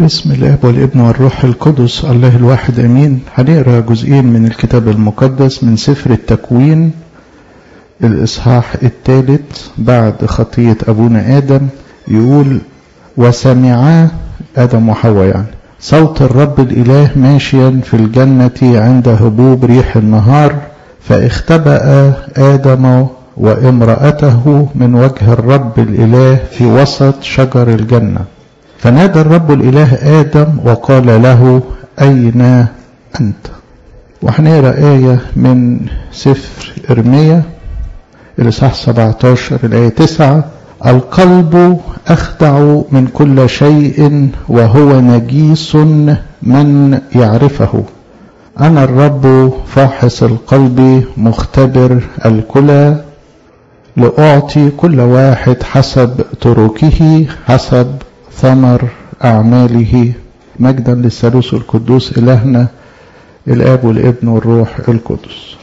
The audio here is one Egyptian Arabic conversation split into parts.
بسم الاب والابن والروح القدس الله الواحد امين هنقرا جزئين من الكتاب المقدس من سفر التكوين الاصحاح الثالث بعد خطيه ابونا ادم يقول وسمعا ادم وحواء يعني صوت الرب الاله ماشيا في الجنه عند هبوب ريح النهار فاختبأ ادم وامرأته من وجه الرب الاله في وسط شجر الجنه فنادى الرب الإله آدم وقال له أين أنت وهنقرا آية من سفر إرميا الإصحاح 17 الآية 9 القلب أخدع من كل شيء وهو نجيس من يعرفه أنا الرب فاحص القلب مختبر الكلى لأعطي كل واحد حسب تركه حسب ثمر أعماله مجدا للثالوث القدوس إلهنا الآب والابن والروح القدس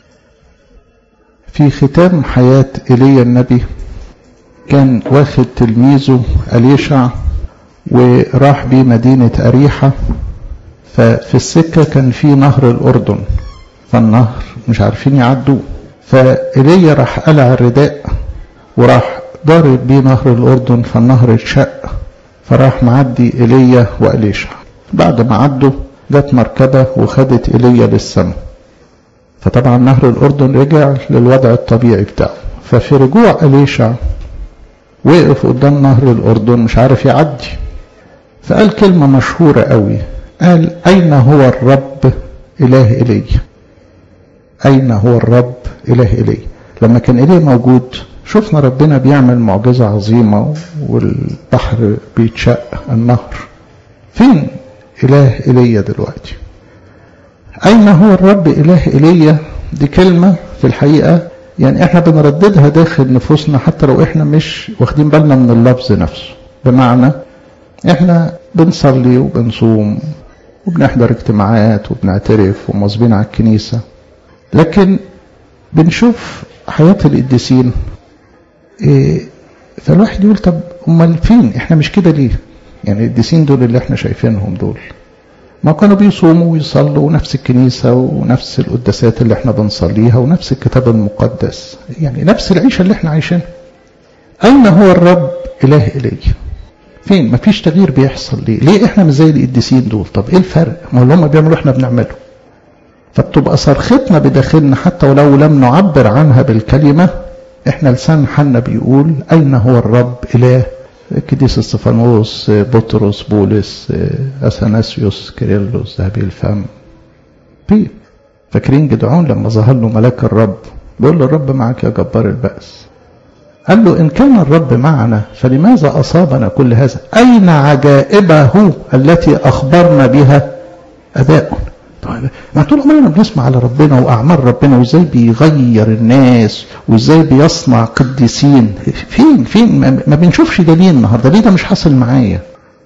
في ختام حياة إيليا النبي كان واخد تلميذه أليشع وراح بيه مدينة أريحة ففي السكة كان في نهر الأردن فالنهر مش عارفين يعدوه فإيليا راح قلع الرداء وراح ضارب بيه نهر الأردن فالنهر اتشق فراح معدي ايليا واليشع بعد ما عدوا جت مركبه وخدت ايليا للسماء فطبعا نهر الاردن رجع للوضع الطبيعي بتاعه ففي رجوع اليشع وقف قدام نهر الاردن مش عارف يعدي فقال كلمه مشهوره قوي قال اين هو الرب اله ايليا اين هو الرب اله ايليا لما كان ايليا موجود شفنا ربنا بيعمل معجزة عظيمة والبحر بيتشق النهر فين إله إيليا دلوقتي أين هو الرب إله إيليا دي كلمة في الحقيقة يعني احنا بنرددها داخل نفوسنا حتى لو احنا مش واخدين بالنا من اللفظ نفسه بمعنى احنا بنصلي وبنصوم وبنحضر اجتماعات وبنعترف ومواظبين على الكنيسة لكن بنشوف حياة القديسين إيه فالواحد يقول طب امال فين احنا مش كده ليه يعني القديسين دول اللي احنا شايفينهم دول ما كانوا بيصوموا ويصلوا نفس الكنيسة ونفس القداسات اللي احنا بنصليها ونفس الكتاب المقدس يعني نفس العيشة اللي احنا عايشينها أين هو الرب إله إلي فين مفيش تغيير بيحصل ليه ليه احنا مش زي القديسين دول طب ايه الفرق ما اللي هم بيعملوا احنا بنعمله فبتبقى صرختنا بداخلنا حتى ولو لم نعبر عنها بالكلمة احنا لسان حنا بيقول اين هو الرب اله كديس استفانوس بطرس بولس اثناسيوس كيرلس ذهبي الفم بي فاكرين جدعون لما ظهر له ملاك الرب بيقول له الرب معك يا جبار البأس قال له إن كان الرب معنا فلماذا أصابنا كل هذا أين عجائبه التي أخبرنا بها أباؤنا طيب ما طول عمرنا بنسمع على ربنا واعمال ربنا وازاي بيغير الناس وازاي بيصنع قديسين فين فين ما بنشوفش ده ليه النهارده ليه ده مش حاصل معايا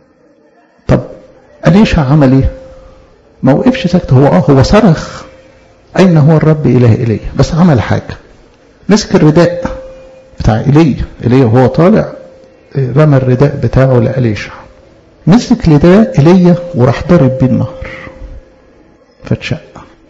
طب اليشا عمل ايه ما وقفش ساكت هو اه هو صرخ اين هو الرب اله ايليا بس عمل حاجه مسك الرداء بتاع ايليا ايليا وهو طالع رمى الرداء بتاعه لاليشا مسك رداء ايليا وراح ضارب بيه النهر فاتشق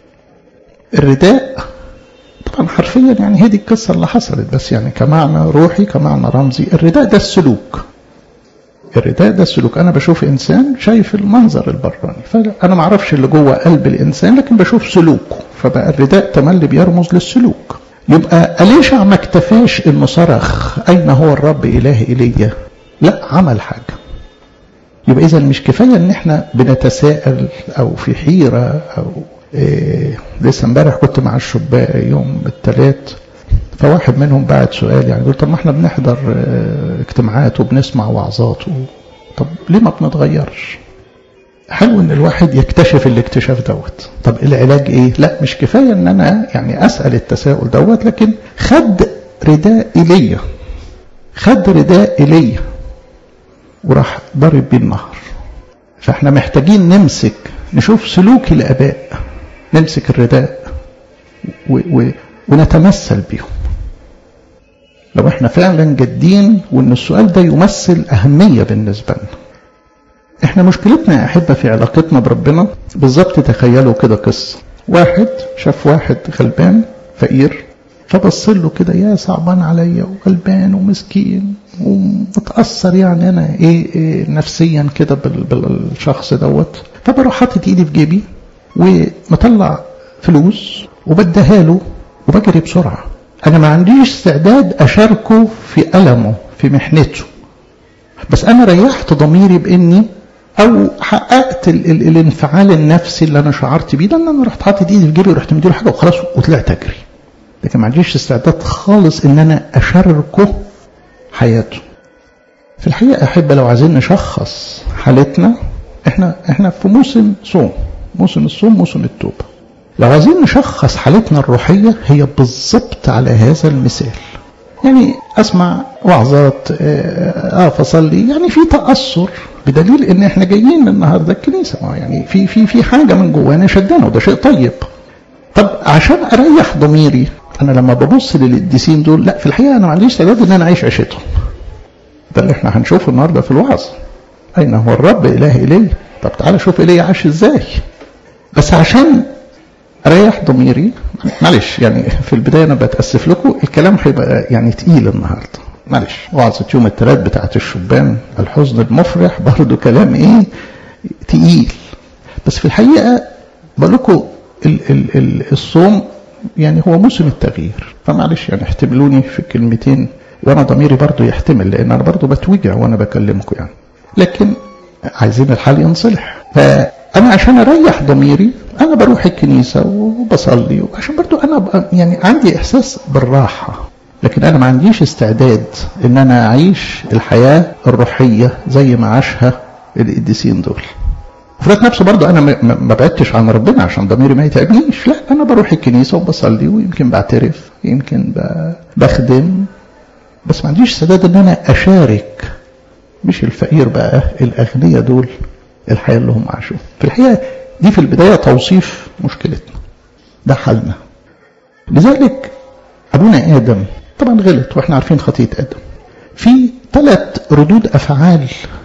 الرداء طبعا حرفيا يعني هي دي القصة اللي حصلت بس يعني كمعنى روحي كمعنى رمزي الرداء ده السلوك الرداء ده السلوك انا بشوف انسان شايف المنظر البراني فانا ما اعرفش اللي جوه قلب الانسان لكن بشوف سلوكه فبقى الرداء تملي بيرمز للسلوك يبقى أليشع ما اكتفاش انه صرخ اين هو الرب اله ايليا لا عمل حاجه يبقى اذا مش كفايه ان احنا بنتساءل او في حيره او إيه لسه امبارح كنت مع الشباب يوم الثلاث فواحد منهم بعت سؤال يعني قلت طب ما احنا بنحضر اه اجتماعات وبنسمع وعظات و... طب ليه ما بنتغيرش؟ حلو ان الواحد يكتشف الاكتشاف دوت طب العلاج ايه؟ لا مش كفايه ان انا يعني اسال التساؤل دوت لكن خد رداء ايليا خد رداء ايليا وراح ضرب بيه النهر فاحنا محتاجين نمسك نشوف سلوك الاباء نمسك الرداء و و ونتمثل بيهم لو احنا فعلا جادين وان السؤال ده يمثل اهميه بالنسبه لنا احنا مشكلتنا يا احبه في علاقتنا بربنا بالظبط تخيلوا كده قصه واحد شاف واحد غلبان فقير فبص له كده يا صعبان عليا وغلبان ومسكين ومتاثر يعني انا ايه, إيه نفسيا كده بالشخص دوت فبروح حاطط ايدي في جيبي ومطلع فلوس وبديها له وبجري بسرعه انا ما عنديش استعداد اشاركه في المه في محنته بس انا ريحت ضميري باني او حققت ال ال الانفعال النفسي اللي انا شعرت بيه ده ان انا رحت حاطط ايدي في جيبي ورحت مديله حاجه وخلاص وطلعت اجري لكن ما عنديش استعداد خالص ان انا اشاركه حياته في الحقيقه احب لو عايزين نشخص حالتنا احنا احنا في موسم صوم موسم الصوم موسم التوبه لو عايزين نشخص حالتنا الروحيه هي بالظبط على هذا المثال يعني اسمع وعظات اه فصلي يعني في تاثر بدليل ان احنا جايين النهارده الكنيسه يعني في في في حاجه من جوانا شدانا وده شيء طيب طب عشان اريح ضميري انا لما ببص للقديسين دول لا في الحقيقه انا ما عنديش استعداد ان انا اعيش عيشتهم ده اللي احنا هنشوفه النهارده في الوعظ اين هو الرب اله ايليا طب تعالى شوف ايليا عاش ازاي بس عشان اريح ضميري معلش يعني في البدايه انا بتاسف لكم الكلام هيبقى يعني تقيل النهارده معلش وعظه يوم الثلاث بتاعت الشبان الحزن المفرح برضه كلام ايه تقيل بس في الحقيقه بقول لكم ال ال ال الصوم يعني هو موسم التغيير فمعلش يعني احتملوني في الكلمتين وانا ضميري برضه يحتمل لان انا برضه بتوجع وانا بكلمكم يعني لكن عايزين الحال ينصلح فانا عشان اريح ضميري انا بروح الكنيسه وبصلي وعشان برضه انا يعني عندي احساس بالراحه لكن انا ما عنديش استعداد ان انا اعيش الحياه الروحيه زي ما عاشها القديسين دول فرات نفسه برضه انا ما بعدتش عن ربنا عشان ضميري ما يتعبنيش لا انا بروح الكنيسه وبصلي ويمكن بعترف يمكن بخدم بس ما عنديش استعداد ان انا اشارك مش الفقير بقى الاغنياء دول الحياه اللي هم عاشوها في الحقيقه دي في البدايه توصيف مشكلتنا ده حالنا لذلك ابونا ادم طبعا غلط واحنا عارفين خطيه ادم في ثلاث ردود افعال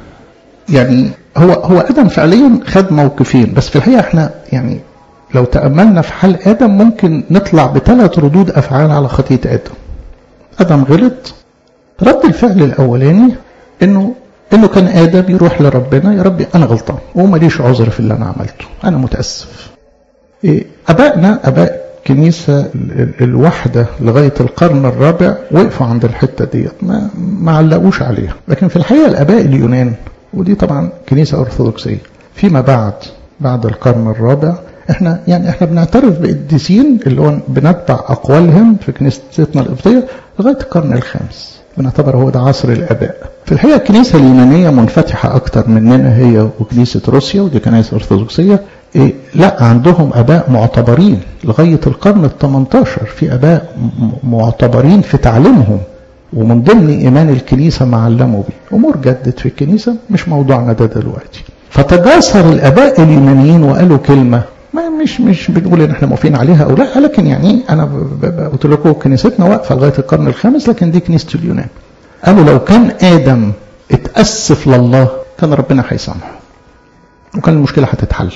يعني هو هو ادم فعليا خد موقفين بس في الحقيقه احنا يعني لو تاملنا في حال ادم ممكن نطلع بثلاث ردود افعال على خطيه ادم ادم غلط رد الفعل الاولاني انه انه كان ادم يروح لربنا يا ربي انا غلطان وماليش عذر في اللي انا عملته انا متاسف إيه ابائنا اباء كنيسة الوحدة لغاية القرن الرابع وقفوا عند الحتة ديت ما, ما علقوش عليها لكن في الحقيقة الآباء اليونان ودي طبعا كنيسة أرثوذكسية فيما بعد بعد القرن الرابع احنا يعني احنا بنعترف بقديسين اللي هو بنتبع أقوالهم في كنيستنا القبطية لغاية القرن الخامس بنعتبر هو ده عصر الآباء في الحقيقة الكنيسة اليونانية منفتحة أكتر مننا هي وكنيسة روسيا ودي كنيسة أرثوذكسية إيه لا عندهم اباء معتبرين لغايه القرن ال 18 في اباء معتبرين في تعليمهم ومن ضمن ايمان الكنيسه ما علموا بيه امور جدت في الكنيسه مش موضوعنا ده دلوقتي فتجاسر الاباء اليونانيين وقالوا كلمه ما مش مش بنقول ان احنا موافقين عليها او لا لكن يعني انا قلت لكم كنيستنا واقفه لغايه القرن الخامس لكن دي كنيسه اليونان قالوا لو كان ادم اتاسف لله كان ربنا هيسامحه وكان المشكله هتتحل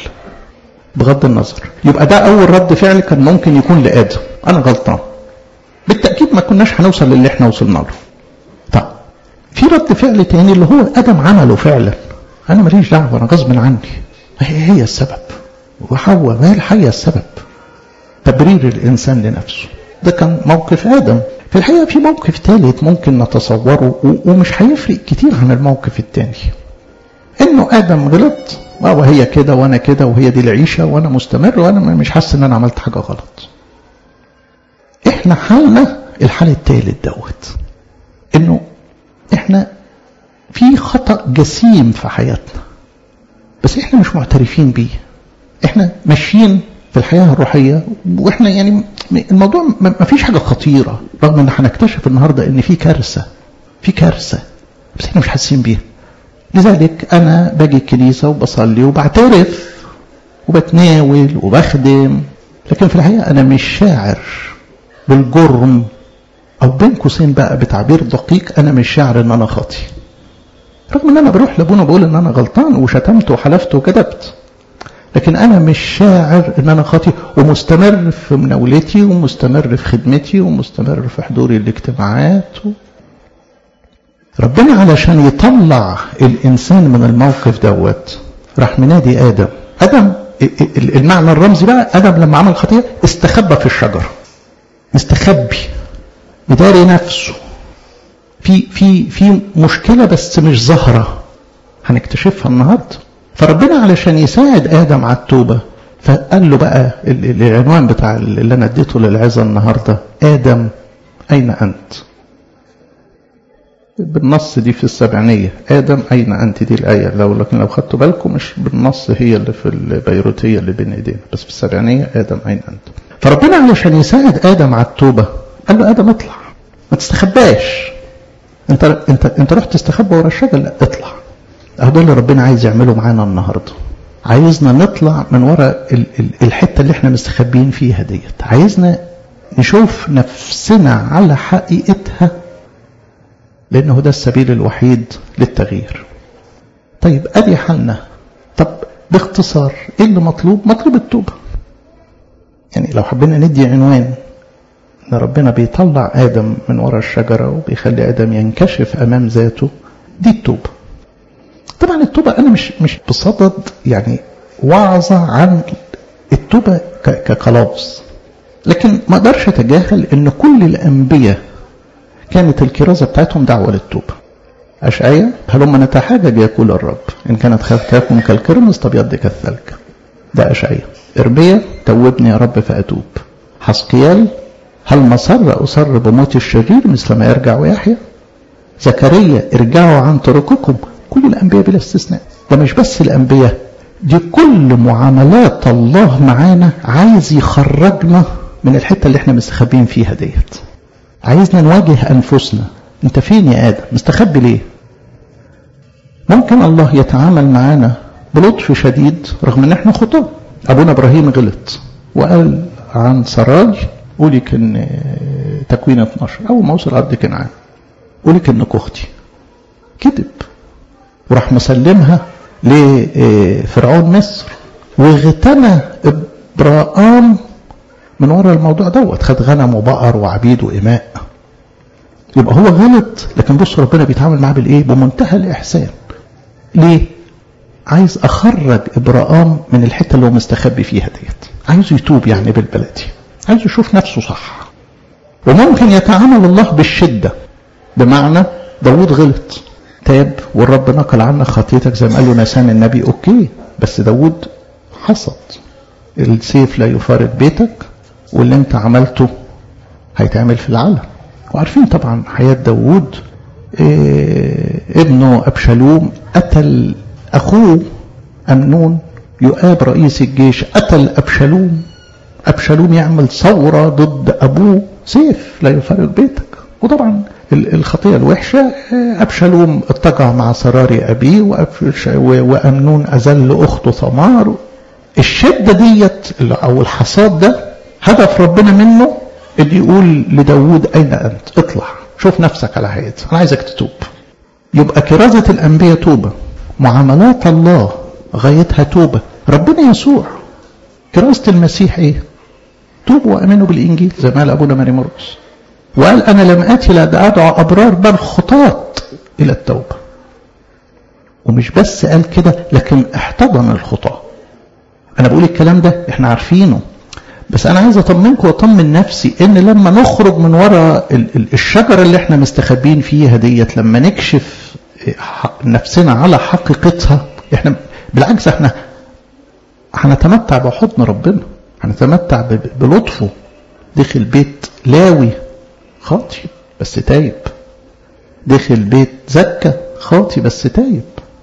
بغض النظر يبقى ده اول رد فعل كان ممكن يكون لادم انا غلطان بالتاكيد ما كناش هنوصل للي احنا وصلنا له طب في رد فعل تاني اللي هو ادم عمله فعلا انا ماليش دعوه انا غصب عني هي هي السبب وحواء ما هي السبب تبرير الانسان لنفسه ده كان موقف ادم في الحقيقه في موقف ثالث ممكن نتصوره ومش هيفرق كتير عن الموقف الثاني انه ادم غلط وهي كده وانا كده وهي دي العيشه وانا مستمر وانا مش حاسس ان انا عملت حاجه غلط. احنا حالنا الحال الثالث دوت انه احنا في خطا جسيم في حياتنا بس احنا مش معترفين بيه. احنا ماشيين في الحياه الروحيه واحنا يعني الموضوع ما فيش حاجه خطيره رغم ان هنكتشف النهارده ان في كارثه في كارثه بس احنا مش حاسين بيها. لذلك أنا باجي الكنيسة وبصلي وبعترف وبتناول وبخدم لكن في الحقيقة أنا مش شاعر بالجرم أو بين قوسين بقى بتعبير دقيق أنا مش شاعر إن أنا خاطي رغم ان انا بروح لابونا بقول ان انا غلطان وشتمت وحلفت وكذبت لكن انا مش شاعر ان انا خاطي ومستمر في مناولتي ومستمر في خدمتي ومستمر في حضوري الاجتماعات و... ربنا علشان يطلع الانسان من الموقف دوت راح منادي ادم ادم المعنى الرمزي بقى ادم لما عمل خطيه استخبى في الشجره مستخبي بداري نفسه في في في مشكله بس مش ظاهره هنكتشفها النهارده فربنا علشان يساعد ادم على التوبه فقال له بقى العنوان بتاع اللي انا اديته للعظه النهارده ادم اين انت؟ بالنص دي في السبعينيه ادم اين انت دي الايه لو لكن لو خدتوا بالكم مش بالنص هي اللي في البيروتيه اللي بين ايدينا بس في السبعينيه ادم اين انت؟ فربنا علشان يساعد ادم على التوبه قال له ادم اطلع ما تستخباش انت انت انت رحت تستخبى ورا الشجر لا اطلع اهو ده اللي ربنا عايز يعمله معانا النهارده عايزنا نطلع من ورا الحته اللي احنا مستخبيين فيها ديت عايزنا نشوف نفسنا على حقيقتها لانه ده السبيل الوحيد للتغيير طيب ادي حالنا طب باختصار ايه اللي مطلوب مطلوب التوبه يعني لو حبينا ندي عنوان ان ربنا بيطلع ادم من ورا الشجره وبيخلي ادم ينكشف امام ذاته دي التوبه طبعا التوبه انا مش مش بصدد يعني وعظه عن التوبه كلفظ لكن ما اقدرش اتجاهل ان كل الانبياء كانت الكرازه بتاعتهم دعوه للتوبه اشعيا هلما نتحاجج يقول الرب ان كانت خفتاكم كالكرمز تبيض كالثلج ده اشعيا ارميا توبني يا رب فاتوب حسقيال هل مسر أصر بموت الشرير مثل ما يرجع ويحيى زكريا ارجعوا عن طرقكم كل الأنبياء بلا استثناء ده مش بس الأنبياء دي كل معاملات الله معانا عايز يخرجنا من الحتة اللي احنا مستخبين فيها ديت عايزنا نواجه أنفسنا انت فين يا آدم مستخبي ليه ممكن الله يتعامل معانا بلطف شديد رغم ان احنا خطاه ابونا ابراهيم غلط وقال عن سراج قولك ان تكوين 12 اول ما وصل ارض كنعان قولك انك اختي كذب وراح مسلمها لفرعون مصر واغتنى ابراهام من ورا الموضوع دوت خد غنم وبقر وعبيد واماء يبقى هو غلط لكن بص ربنا بيتعامل معاه بالايه بمنتهى الاحسان ليه عايز اخرج ابراهام من الحته اللي هو مستخبي فيها ديت عايزه يتوب يعني بالبلدي عايز يشوف نفسه صح وممكن يتعامل الله بالشدة بمعنى داود غلط تاب والرب نقل عنك خطيتك زي ما قال له نسان النبي اوكي بس داود حصد السيف لا يفارق بيتك واللي انت عملته هيتعمل في العالم وعارفين طبعا حياة داود إيه ابنه أبشالوم قتل أخوه أمنون يؤاب رئيس الجيش قتل أبشالوم أبشالوم يعمل ثورة ضد أبوه سيف لا يفارق بيتك وطبعا الخطية الوحشة أبشالوم اتجع مع سراري أبيه وأمنون أذل أخته ثمار الشدة ديت أو الحصاد ده هدف ربنا منه اللي يقول لداود أين أنت اطلع شوف نفسك على حياتك أنا عايزك تتوب يبقى كرازة الأنبياء توبة معاملات الله غايتها توبة ربنا يسوع كرازة المسيح ايه توبوا وامنوا بالانجيل زي ما قال ابونا ماري مرقس وقال انا لم اتي لادعو ابرار بل خطاة الى التوبه ومش بس قال كده لكن احتضن الخطاه انا بقول الكلام ده احنا عارفينه بس انا عايز اطمنكم واطمن نفسي ان لما نخرج من وراء الشجره اللي احنا مستخبين فيها ديت لما نكشف نفسنا على حقيقتها احنا بالعكس احنا هنتمتع بحضن ربنا هنتمتع بلطفه دخل بيت لاوي خاطي بس تايب دخل بيت زكى خاطي بس تايب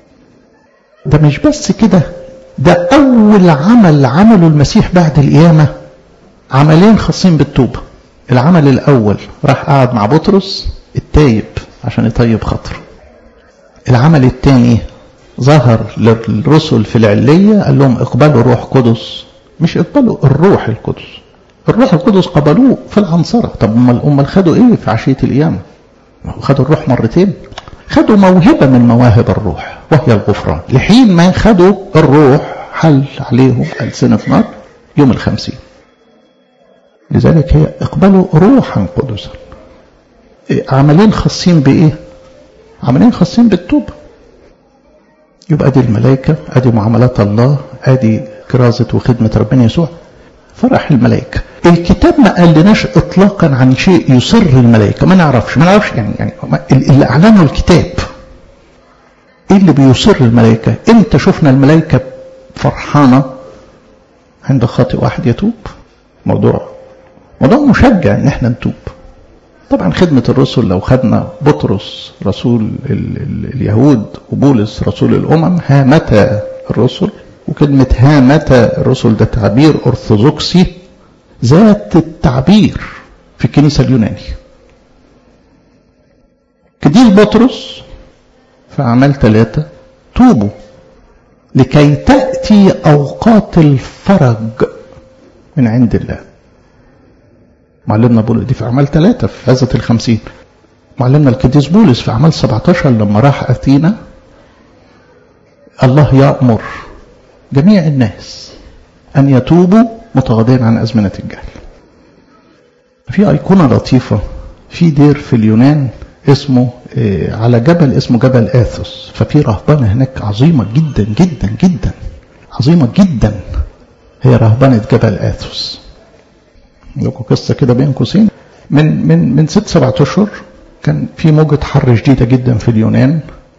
ده مش بس كده ده أول عمل عمله المسيح بعد القيامة عملين خاصين بالتوبة العمل الأول راح قعد مع بطرس التايب عشان يطيب خاطره العمل الثاني ظهر للرسل في العلية قال لهم اقبلوا روح قدس مش اقبلوا الروح القدس الروح القدس قبلوه في العنصرة طب امال امال خدوا ايه في عشية القيامة خدوا الروح مرتين خدوا موهبة من مواهب الروح وهي الغفران لحين ما خدوا الروح حل عليهم ألسنة نار يوم الخمسين لذلك هي اقبلوا روحا قدسا عملين خاصين بإيه عملين خاصين بالتوبة يبقى دي الملائكة ادي معاملات الله ادي كرازة وخدمة ربنا يسوع فرح الملائكة الكتاب ما قالناش اطلاقا عن شيء يسر الملائكة ما نعرفش ما نعرفش يعني يعني اللي اعلنه الكتاب ايه اللي بيسر الملائكة امتى شفنا الملائكة فرحانة عند خاطئ واحد يتوب موضوع موضوع مشجع ان احنا نتوب طبعا خدمة الرسل لو خدنا بطرس رسول ال ال اليهود وبولس رسول الأمم هامتا الرسل وكلمة هامتا الرسل ده تعبير أرثوذكسي ذات التعبير في الكنيسة اليوناني كديس بطرس في أعمال ثلاثة توبوا لكي تأتي أوقات الفرج من عند الله معلمنا بولس دي في أعمال ثلاثة في غزة الخمسين معلمنا القديس بولس في أعمال 17 لما راح أثينا الله يأمر جميع الناس أن يتوبوا متغاضين عن أزمنة الجهل في أيقونة لطيفة في دير في اليونان اسمه على جبل اسمه جبل آثوس ففي رهبانة هناك عظيمة جدا جدا جدا عظيمة جدا هي رهبانة جبل آثوس لكم قصة كده بين قوسين من من من ست سبعة أشهر كان في موجة حر شديدة جدا في اليونان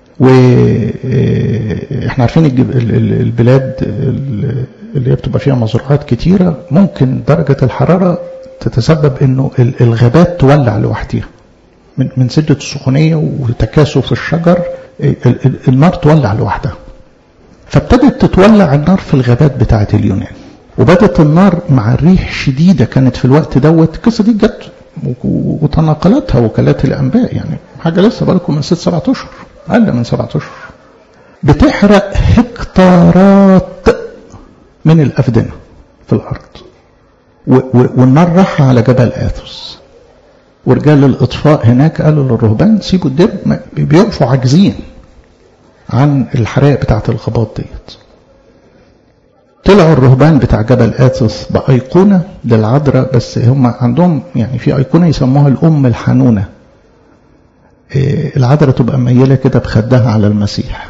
واحنا عارفين البلاد اللي هي بتبقى فيها مزروعات كتيرة ممكن درجة الحرارة تتسبب انه الغابات تولع لوحدها من من شدة السخونية وتكاثف الشجر النار تولع لوحدها فابتدت تتولع النار في الغابات بتاعة اليونان وبدت النار مع الريح شديدة كانت في الوقت دوت القصة دي جت وتناقلتها وكالات الأنباء يعني حاجة لسه بالكم من ست سبعة أشهر أقل من سبعة أشهر بتحرق هكتارات من الأفدنة في الأرض والنار راح على جبل آثوس ورجال الإطفاء هناك قالوا للرهبان سيبوا الدب بيقفوا عاجزين عن الحرائق بتاعة الغابات ديت طلعوا الرهبان بتاع جبل آثوس بأيقونة للعذراء بس هم عندهم يعني في أيقونة يسموها الأم الحنونة العذراء تبقى ميلة كده بخدها على المسيح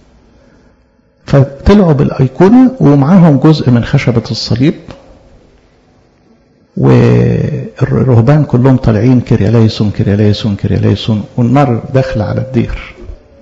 فطلعوا بالأيقونة ومعاهم جزء من خشبة الصليب والرهبان كلهم طالعين كرياليسون كرياليسون كرياليسون والنار داخلة على الدير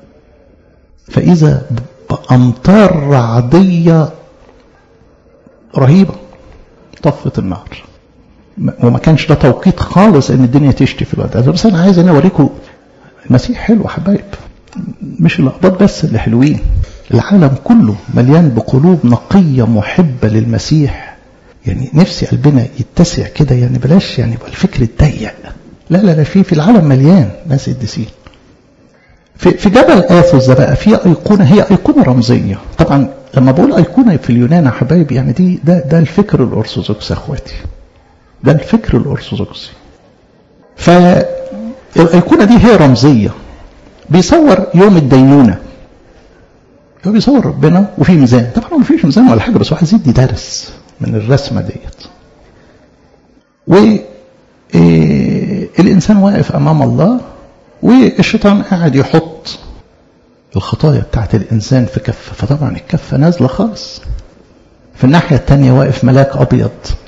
فإذا بأمطار رعدية رهيبة طفت النار وما كانش ده توقيت خالص ان الدنيا تشتي في الوقت ده بس انا عايز انا اوريكم المسيح حلو حبايب مش الاقباط بس اللي حلوين العالم كله مليان بقلوب نقية محبة للمسيح يعني نفسي قلبنا يتسع كده يعني بلاش يعني يبقى الفكر الضيق لا لا لا في في العالم مليان ناس قديسين في في جبل اثوس ده بقى في ايقونه هي ايقونه رمزيه طبعا لما بقول ايقونه في اليونان يا حبايبي يعني دي ده ده الفكر الارثوذكسي يا اخواتي ده الفكر الارثوذكسي فالايقونه دي هي رمزيه بيصور يوم الدينونه هو بيصور ربنا وفي ميزان طبعا ما فيش ميزان ولا حاجه بس واحد يدي درس من الرسمه ديت و الانسان واقف امام الله والشيطان قاعد يحط الخطايا بتاعت الإنسان في كفة فطبعا الكفة نازلة خالص في الناحية التانية واقف ملاك أبيض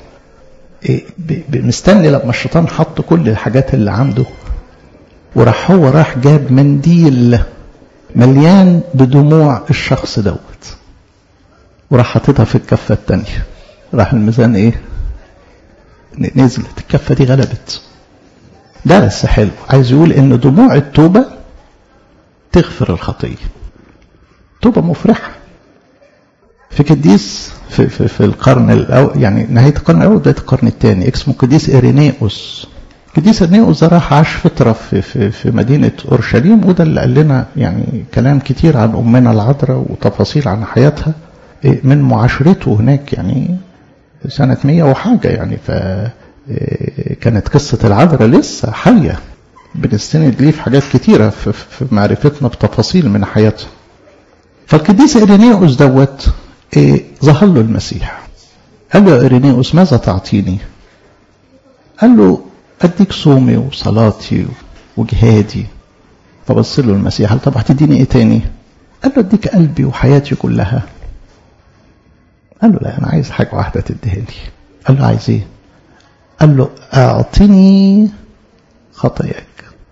مستني لما الشيطان حط كل الحاجات اللي عنده وراح هو راح جاب منديل مليان بدموع الشخص دوت وراح حاططها في الكفة التانية راح الميزان ايه نزلت الكفة دي غلبت درس حلو عايز يقول ان دموع التوبة تغفر الخطية توبة مفرحة في قديس في, في, في القرن الأول يعني نهاية القرن الأول بداية القرن الثاني اسمه قديس إيرينيوس قديس إيرينيوس ده راح عاش فترة في, في, في مدينة أورشليم وده اللي قال لنا يعني كلام كتير عن أمنا العذراء وتفاصيل عن حياتها من معاشرته هناك يعني سنة مية وحاجة يعني ف كانت قصة العذراء لسه حية بنستند ليه في حاجات كتيرة في, في معرفتنا بتفاصيل من حياته فالقديس إرينيوس دوت إيه ظهر له المسيح قال له يا إرينيوس ماذا تعطيني قال له أديك صومي وصلاتي وجهادي فبص له المسيح قال طب هتديني ايه تاني قال له اديك قلبي وحياتي كلها قال له لا انا عايز حاجه واحده تديها لي قال له عايز ايه قال له اعطني خطاياك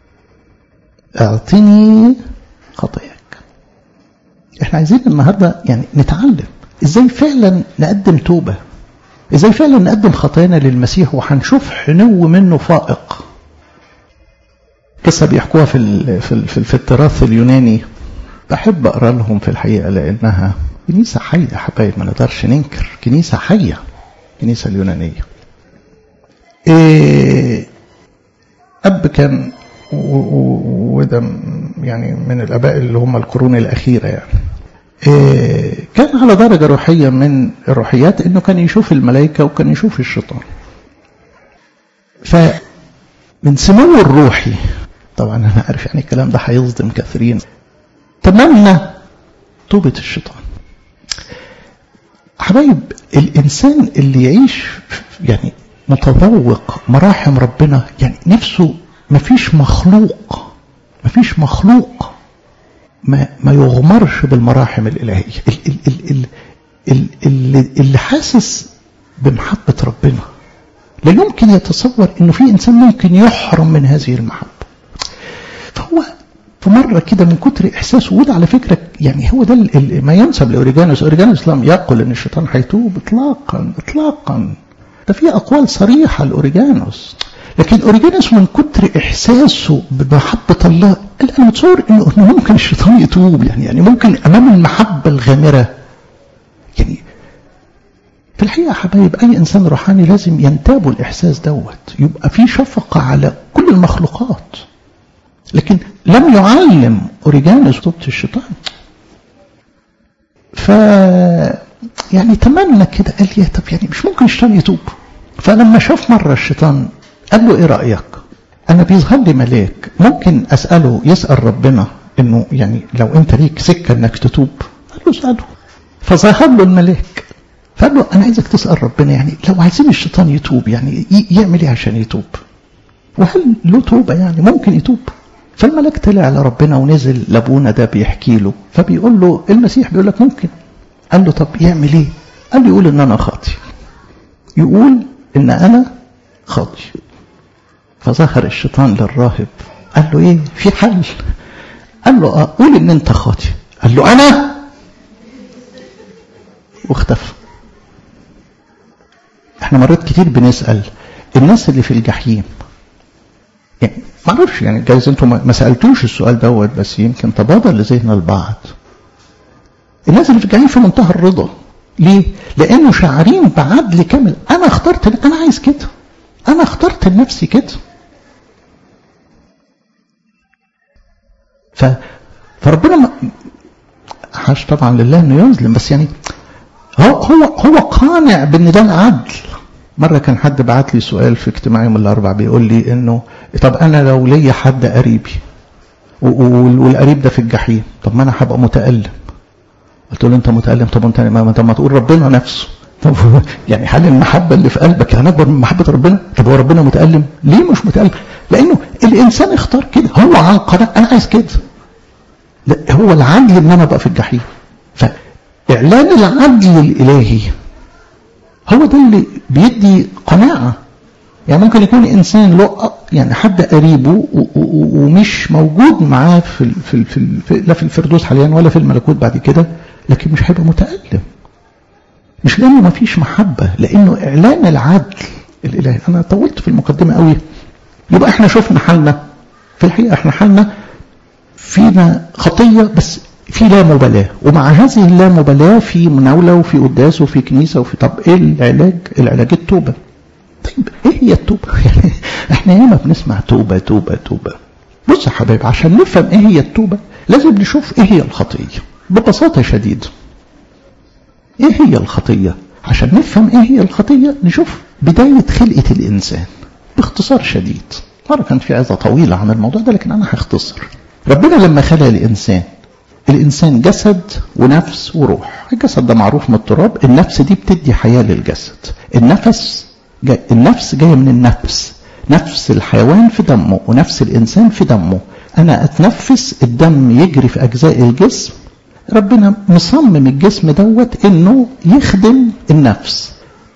اعطني خطاياك احنا عايزين النهارده يعني نتعلم ازاي فعلا نقدم توبه ازاي فعلا نقدم خطايانا للمسيح وهنشوف حنو منه فائق قصة بيحكوها في ال في, ال في, ال في التراث اليوناني بحب أقرأ لهم في الحقيقة لأنها كنيسة حية حبايب ما نقدرش ننكر كنيسة حية الكنيسة اليونانية إيه أب كان وده يعني من الآباء اللي هم القرون الأخيرة يعني إيه كان على درجة روحية من الروحيات إنه كان يشوف الملائكة وكان يشوف الشيطان فمن سموه الروحي طبعا أنا عارف يعني الكلام ده هيصدم كثيرين تمنى توبة الشيطان حبايب الإنسان اللي يعيش يعني متذوق مراحم ربنا يعني نفسه مفيش مخلوق مفيش مخلوق ما, ما يغمرش بالمراحم الإلهية ال ال ال ال ال اللي حاسس بمحبة ربنا لا يمكن يتصور انه في انسان ممكن يحرم من هذه المحبة فهو في مرة كده من كتر إحساسه وده على فكرة يعني هو ده ما ينسب لأوريجانوس أوريجانوس لم يقل أن الشيطان هيتوب إطلاقا إطلاقا ده في أقوال صريحة لأوريجانوس لكن أوريجانوس من كتر إحساسه بمحبة الله قال أنا متصور إنه ممكن الشيطان يتوب يعني يعني ممكن أمام المحبة الغامرة يعني في الحقيقة يا حبايب أي إنسان روحاني لازم ينتابه الإحساس دوت يبقى في شفقة على كل المخلوقات لكن لم يعلم أوريجانوس توبة الشيطان ف يعني تمنى كده قال لي طب يعني مش ممكن الشيطان يتوب فلما شاف مرة الشيطان قال له ايه رأيك انا بيظهر لي ملاك ممكن اسأله يسأل ربنا انه يعني لو انت ليك سكة انك تتوب قال له اسأله فظهر له الملاك فقال له انا عايزك تسأل ربنا يعني لو عايزين الشيطان يتوب يعني يعمل ايه عشان يتوب وهل له توبة يعني ممكن يتوب فالملاك طلع لربنا ونزل لابونا ده بيحكي له فبيقول له المسيح بيقول لك ممكن قال له طب يعمل ايه قال له يقول ان انا خاطي يقول ان انا خاطي فظهر الشيطان للراهب قال له ايه في حل قال له اه قول ان انت خاطي قال له انا واختفى احنا مرات كتير بنسأل الناس اللي في الجحيم يعني ما اعرفش يعني جايز انتم ما سالتوش السؤال دوت بس يمكن تبادر لذهن البعض الناس اللي في الجحيم في منتهى الرضا ليه؟ لانه شاعرين بعدل كامل انا اخترت انا عايز كده انا اخترت لنفسي كده ف فربنا ما حاش طبعا لله انه يظلم بس يعني هو هو هو قانع بان ده العدل مرة كان حد بعت لي سؤال في اجتماع يوم الأربع بيقول لي إنه طب أنا لو ليا حد قريبي والقريب ده في الجحيم طب ما أنا هبقى متألم قلت له أنت متألم طب أنت ما أنت ما تقول ربنا نفسه طب يعني هل المحبة اللي في قلبك يعني أكبر من محبة ربنا؟ طب هو ربنا متألم؟ ليه مش متألم؟ لأنه الإنسان اختار كده هو عن قناعة أنا عايز كده لا هو العدل إن أنا أبقى في الجحيم فإعلان العدل الإلهي هو ده اللي بيدي قناعة يعني ممكن يكون إنسان له يعني حد قريبه ومش موجود معاه في في في لا في الفردوس حاليا ولا في الملكوت بعد كده لكن مش هيبقى متألم مش لأنه ما فيش محبة لأنه إعلان العدل الإلهي أنا طولت في المقدمة قوي يبقى احنا شفنا حالنا في الحقيقة احنا حالنا فينا خطية بس في لا مبالاة ومع هذه اللامبالاة في مناولة وفي قداس وفي كنيسة وفي طب ايه العلاج العلاج التوبة طيب ايه هي التوبة يعني احنا ياما بنسمع توبة توبة توبة بص يا حبايب عشان نفهم ايه هي التوبة لازم نشوف ايه هي الخطية ببساطة شديدة ايه هي الخطية عشان نفهم ايه هي الخطية نشوف بداية خلقة الانسان باختصار شديد مرة كانت في عظة طويلة عن الموضوع ده لكن أنا هختصر ربنا لما خلق الإنسان الإنسان جسد ونفس وروح الجسد ده معروف من التراب النفس دي بتدي حياة للجسد النفس جاي النفس جاية من النفس نفس الحيوان في دمه ونفس الإنسان في دمه أنا أتنفس الدم يجري في أجزاء الجسم ربنا مصمم الجسم دوت إنه يخدم النفس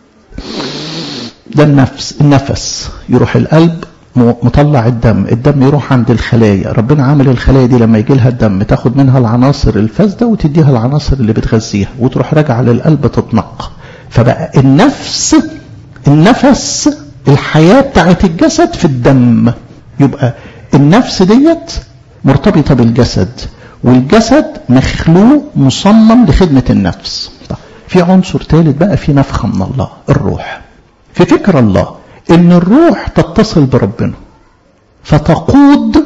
ده النفس النفس يروح القلب مطلع الدم الدم يروح عند الخلايا ربنا عامل الخلايا دي لما يجي لها الدم تاخد منها العناصر الفاسدة وتديها العناصر اللي بتغذيها وتروح راجعة للقلب تتنقى فبقى النفس النفس الحياة بتاعت الجسد في الدم يبقى النفس ديت مرتبطة بالجسد والجسد مخلوق مصمم لخدمة النفس في عنصر ثالث بقى في نفخة من الله الروح في فكر الله ان الروح تتصل بربنا فتقود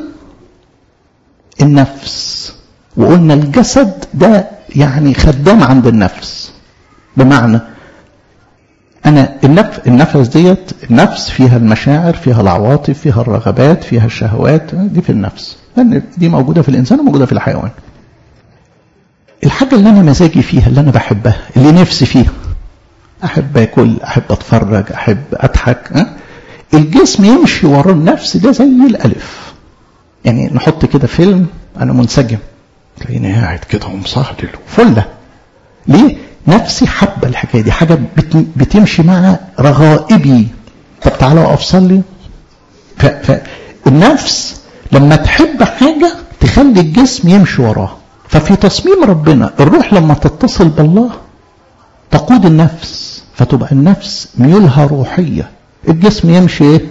النفس وقلنا الجسد ده يعني خدام عند النفس بمعنى انا النفس النفس ديت النفس فيها المشاعر فيها العواطف فيها الرغبات فيها الشهوات دي في النفس لان دي موجوده في الانسان وموجوده في الحيوان الحاجه اللي انا مزاجي فيها اللي انا بحبها اللي نفسي فيها احب اكل احب اتفرج احب اضحك أه؟ الجسم يمشي ورا النفس ده زي الالف يعني نحط كده فيلم انا منسجم تلاقيني قاعد كده ومصهدل فله ليه نفسي حابه الحكايه دي حاجه بتمشي مع رغائبي طب تعالى اقف صلي فالنفس لما تحب حاجه تخلي الجسم يمشي وراها ففي تصميم ربنا الروح لما تتصل بالله تقود النفس فتبقى النفس ميولها روحيه الجسم يمشي ايه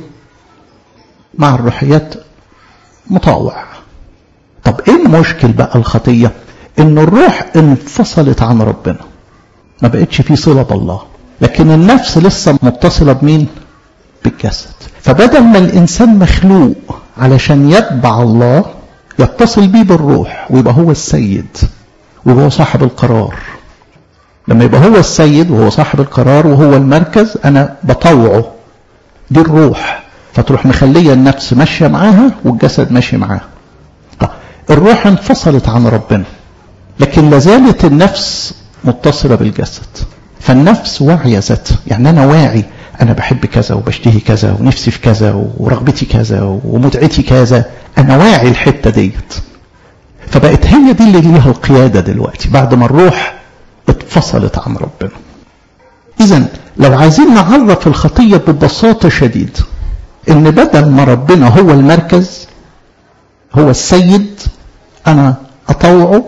مع الروحيات مطاوع طب ايه المشكل بقى الخطيه ان الروح انفصلت عن ربنا ما بقتش في صله بالله لكن النفس لسه متصله بمين بالجسد فبدل ما الانسان مخلوق علشان يتبع الله يتصل بيه بالروح ويبقى هو السيد ويبقى هو صاحب القرار لما يبقى هو السيد وهو صاحب القرار وهو المركز انا بطوعه دي الروح فتروح مخليه النفس ماشيه معاها والجسد ماشي معاها طب الروح انفصلت عن ربنا لكن لازالت النفس متصله بالجسد فالنفس واعيه ذاتها يعني انا واعي انا بحب كذا وبشتهي كذا ونفسي في كذا ورغبتي كذا ومتعتي كذا انا واعي الحته ديت فبقت هي دي اللي ليها القياده دلوقتي بعد ما الروح اتفصلت عن ربنا اذا لو عايزين نعرف الخطيه ببساطه شديده ان بدل ما ربنا هو المركز هو السيد انا اطوعه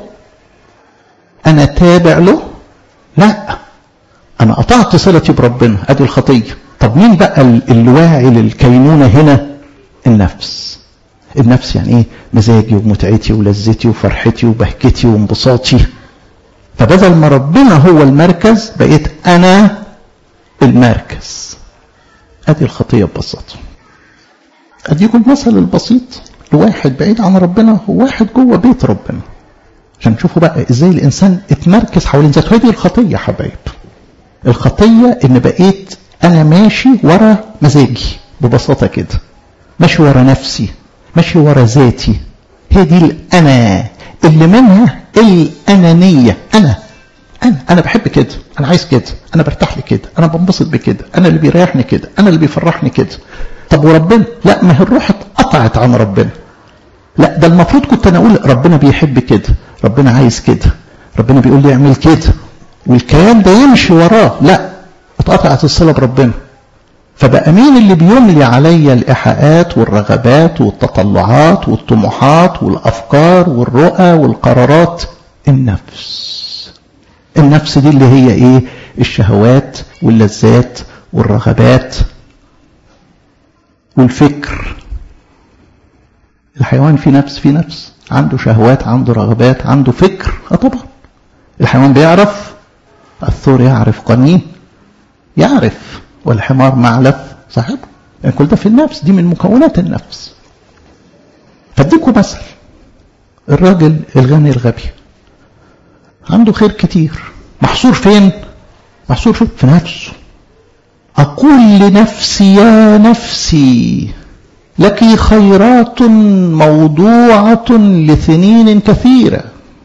انا تابع له لا انا قطعت صلتي بربنا ادي الخطيه طب مين بقى الواعي للكينونه هنا النفس النفس يعني ايه مزاجي ومتعتي ولذتي وفرحتي وبهجتي وانبساطي فبدل ما ربنا هو المركز بقيت انا المركز ادي الخطيه ببساطه اديكم المثل البسيط لواحد بعيد عن ربنا وواحد جوه بيت ربنا عشان تشوفوا بقى ازاي الانسان اتمركز حوالين ذاته دي الخطيه يا حبايب الخطيه ان بقيت انا ماشي ورا مزاجي ببساطه كده ماشي ورا نفسي ماشي ورا ذاتي هي دي الانا اللي منها الانانيه انا انا انا بحب كده انا عايز كده انا برتاح لي كده انا بنبسط بكده انا اللي بيريحني كده انا اللي بيفرحني كده طب وربنا لا ما هي الروح اتقطعت عن ربنا لا ده المفروض كنت انا اقول ربنا بيحب كده ربنا عايز كده ربنا بيقول لي اعمل كده والكيان ده يمشي وراه لا اتقطعت الصله بربنا فبقى مين اللي بيملي عليا الايحاءات والرغبات والتطلعات والطموحات والافكار والرؤى والقرارات النفس النفس دي اللي هي ايه الشهوات واللذات والرغبات والفكر الحيوان فيه نفس فيه نفس عنده شهوات عنده رغبات عنده فكر اه طبعا الحيوان بيعرف الثور يعرف قنين يعرف والحمار معلف صاحبه يعني كل ده في النفس دي من مكونات النفس فاديكم مثل الراجل الغني الغبي عنده خير كتير محصور فين محصور في نفسه أقول لنفسي يا نفسي لك خيرات موضوعة لسنين كثيرة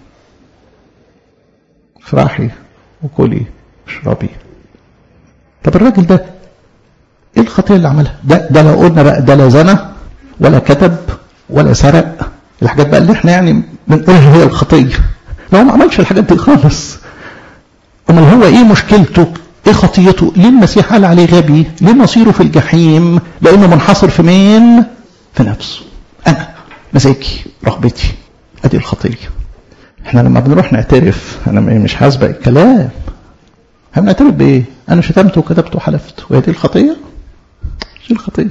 افرحي وكلي اشربي طب الراجل ده ايه الخطيه اللي عملها ده ده لو قلنا بقى ده لا زنى ولا كتب ولا سرق الحاجات بقى اللي احنا يعني بنقولها هي الخطيه لو ما عملش الحاجات دي خالص امال هو ايه مشكلته ايه خطيته ليه المسيح قال عليه غبي ليه مصيره في الجحيم لانه منحصر في مين في نفسه انا مزاجي رغبتي ادي الخطيه احنا لما بنروح نعترف انا مش حاسبه الكلام احنا بنعترف بايه انا شتمت وكتبت وحلفت وهي دي الخطيه دي الخطيه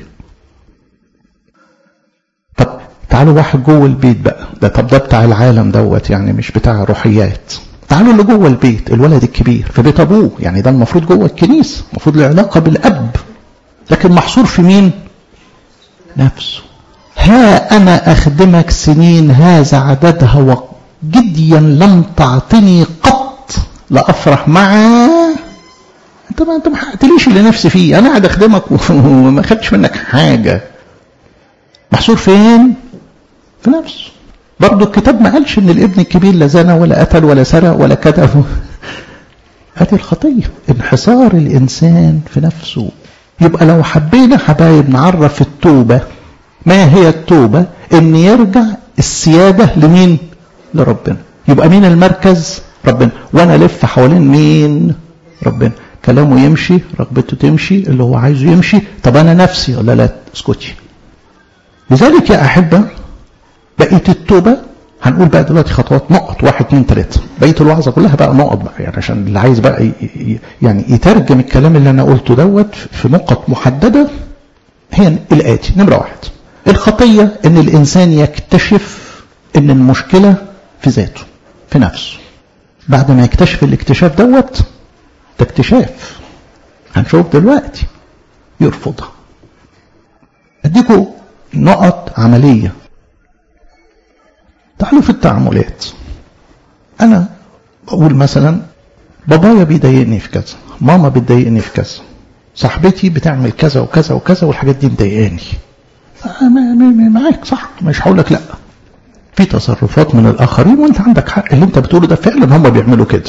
طب تعالوا واحد جوه البيت بقى ده طب ده بتاع العالم دوت يعني مش بتاع روحيات تعالوا اللي جوه البيت الولد الكبير في بيت ابوه يعني ده المفروض جوه الكنيسه المفروض له علاقه بالاب لكن محصور في مين نفسه ها انا اخدمك سنين هذا عددها وجديا لم تعطني قط لافرح معه انت ما انت ما حققتليش اللي نفسي فيه انا قاعد اخدمك وما خدتش منك حاجه محصور فين في نفسه برضه الكتاب ما قالش ان الابن الكبير لا زنى ولا قتل ولا سرق ولا كتب هذه الخطيه انحصار الانسان في نفسه يبقى لو حبينا حبايب نعرف التوبه ما هي التوبه ان يرجع السياده لمين لربنا يبقى مين المركز ربنا وانا الف حوالين مين ربنا كلامه يمشي رغبته تمشي اللي هو عايزه يمشي طب انا نفسي ولا لا اسكتي لذلك يا احبه بقيه التوبه هنقول بقى دلوقتي خطوات نقط واحد اثنين ثلاثه بقيه الوعظه كلها بقى نقط بقى يعني عشان اللي عايز بقى يعني يترجم الكلام اللي انا قلته دوت في نقط محدده هي الاتي نمره واحد الخطيه ان الانسان يكتشف ان المشكله في ذاته في نفسه بعد ما يكتشف الاكتشاف دوت ده اكتشاف هنشوف دلوقتي يرفضها اديكم نقط عمليه تعالوا في التعاملات انا بقول مثلا بابايا بيضايقني في كذا ماما بتضايقني في كذا صاحبتي بتعمل كذا وكذا وكذا والحاجات دي مضايقاني معاك صح مش هقول لك لا في تصرفات من الاخرين وانت عندك حق اللي انت بتقوله ده فعلا هم بيعملوا كده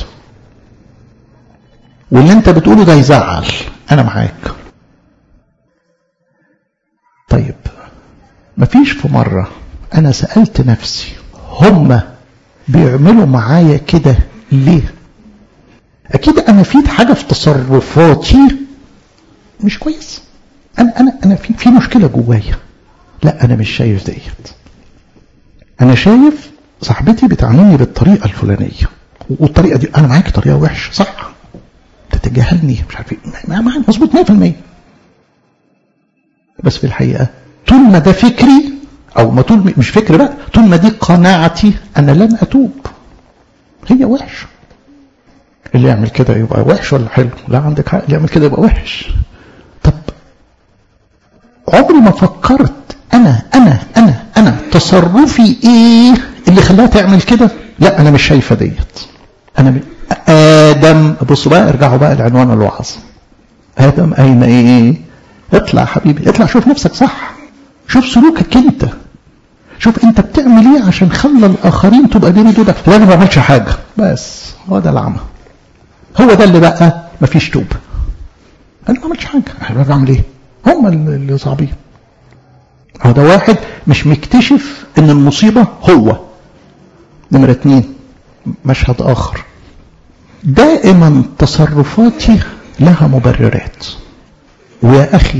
واللي انت بتقوله ده يزعل انا معاك طيب مفيش في مره انا سالت نفسي هم بيعملوا معايا كده ليه اكيد انا في حاجه في تصرفاتي مش كويس انا انا انا في في مشكله جوايا لا انا مش شايف ديت انا شايف صاحبتي بتعاملني بالطريقه الفلانيه والطريقه دي انا معاك طريقه وحشه صح تتجاهلني مش عارف ايه معاك مظبوط 100% بس في الحقيقه طول ما ده فكري او ما طول مش فكر بقى طول ما دي قناعتي انا لن اتوب هي وحشه اللي يعمل كده يبقى وحش ولا حلو لا عندك حق اللي يعمل كده يبقى وحش طب عمري ما فكرت انا انا انا انا تصرفي ايه اللي خلاها تعمل كده لا انا مش شايفه ديت انا م... ادم بصوا بقى ارجعوا بقى لعنوان الوعظ ادم اين ايه اطلع حبيبي اطلع شوف نفسك صح شوف سلوكك انت شوف انت بتعمل ايه عشان خلى الاخرين تبقى بيردوا ده لا انا ما بعملش حاجه بس هو ده العمى هو ده اللي بقى مفيش توبه انا ما عملتش حاجه انا بعمل ايه هم اللي صعبين هو ده واحد مش مكتشف ان المصيبه هو نمره اتنين مشهد اخر دائما تصرفاتي لها مبررات ويا اخي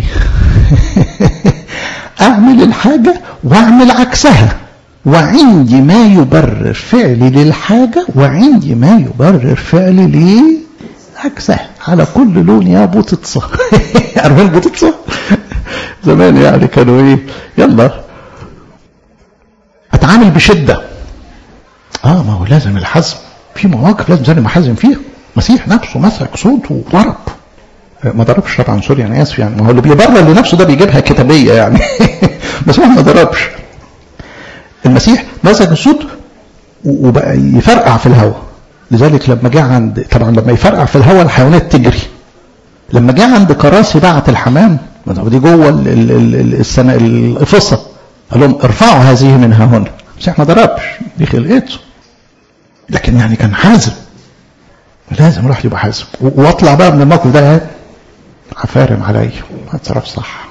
اعمل الحاجه واعمل عكسها وعندي ما يبرر فعلي للحاجه وعندي ما يبرر فعلي لعكسها على كل لون يا بوتتصه عارفين بوتتصه زمان يعني كانوا ايه يلا اتعامل بشده اه ما هو لازم الحزم في مواقف لازم زي ما حازم فيها مسيح نفسه مسك صوته وضرب ما ضربش طبعا سوري انا اسف يعني ما هو اللي بيبرر لنفسه ده بيجيبها كتابيه يعني بس هو ما ضربش المسيح مسك الصوت وبقى يفرقع في الهواء لذلك لما جه عند طبعا لما يفرقع في الهواء الحيوانات تجري لما جه عند كراسي بعت الحمام دي جوه السنة الفصة قال لهم ارفعوا هذه منها هنا المسيح ما ضربش دي خلقته لكن يعني كان حازم لازم الواحد يبقى حازم واطلع بقى من الموقف ده عفارم عليا اتصرف صح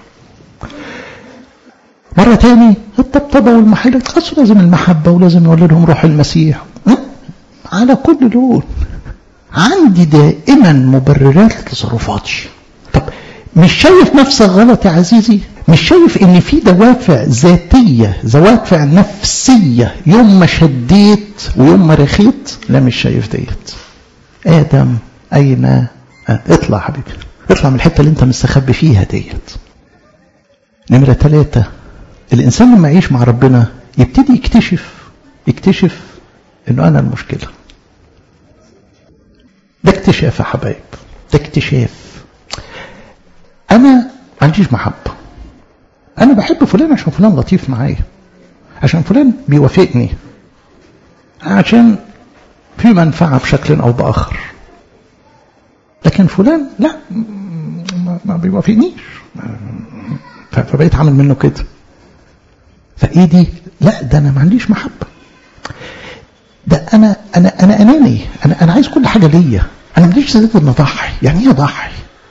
مرة تاني الطبطبة والمحيلة خلاص لازم المحبة ولازم يقول لهم روح المسيح على كل لون عندي دائما مبررات لتصرفاتي طب مش شايف نفسك غلط يا عزيزي مش شايف ان في دوافع ذاتية دوافع نفسية يوم ما شديت ويوم ما رخيت لا مش شايف ديت ادم اين آه. اطلع حبيبي اطلع من الحتة اللي انت مستخبي فيها ديت نمرة ثلاثة الانسان لما يعيش مع ربنا يبتدي يكتشف يكتشف انه انا المشكلة ده اكتشاف يا حبايب ده اكتشاف انا ما عنديش محبة انا بحب فلان عشان فلان لطيف معايا عشان فلان بيوافقني عشان في منفعة بشكل او باخر لكن فلان لا ما بيوافقنيش فبقيت عامل منه كده فايه دي لا ده انا ما عنديش محبه ده انا انا انا اناني انا انا عايز كل حاجه ليا انا ماليش زيادة ان اضحي يعني ايه اضحي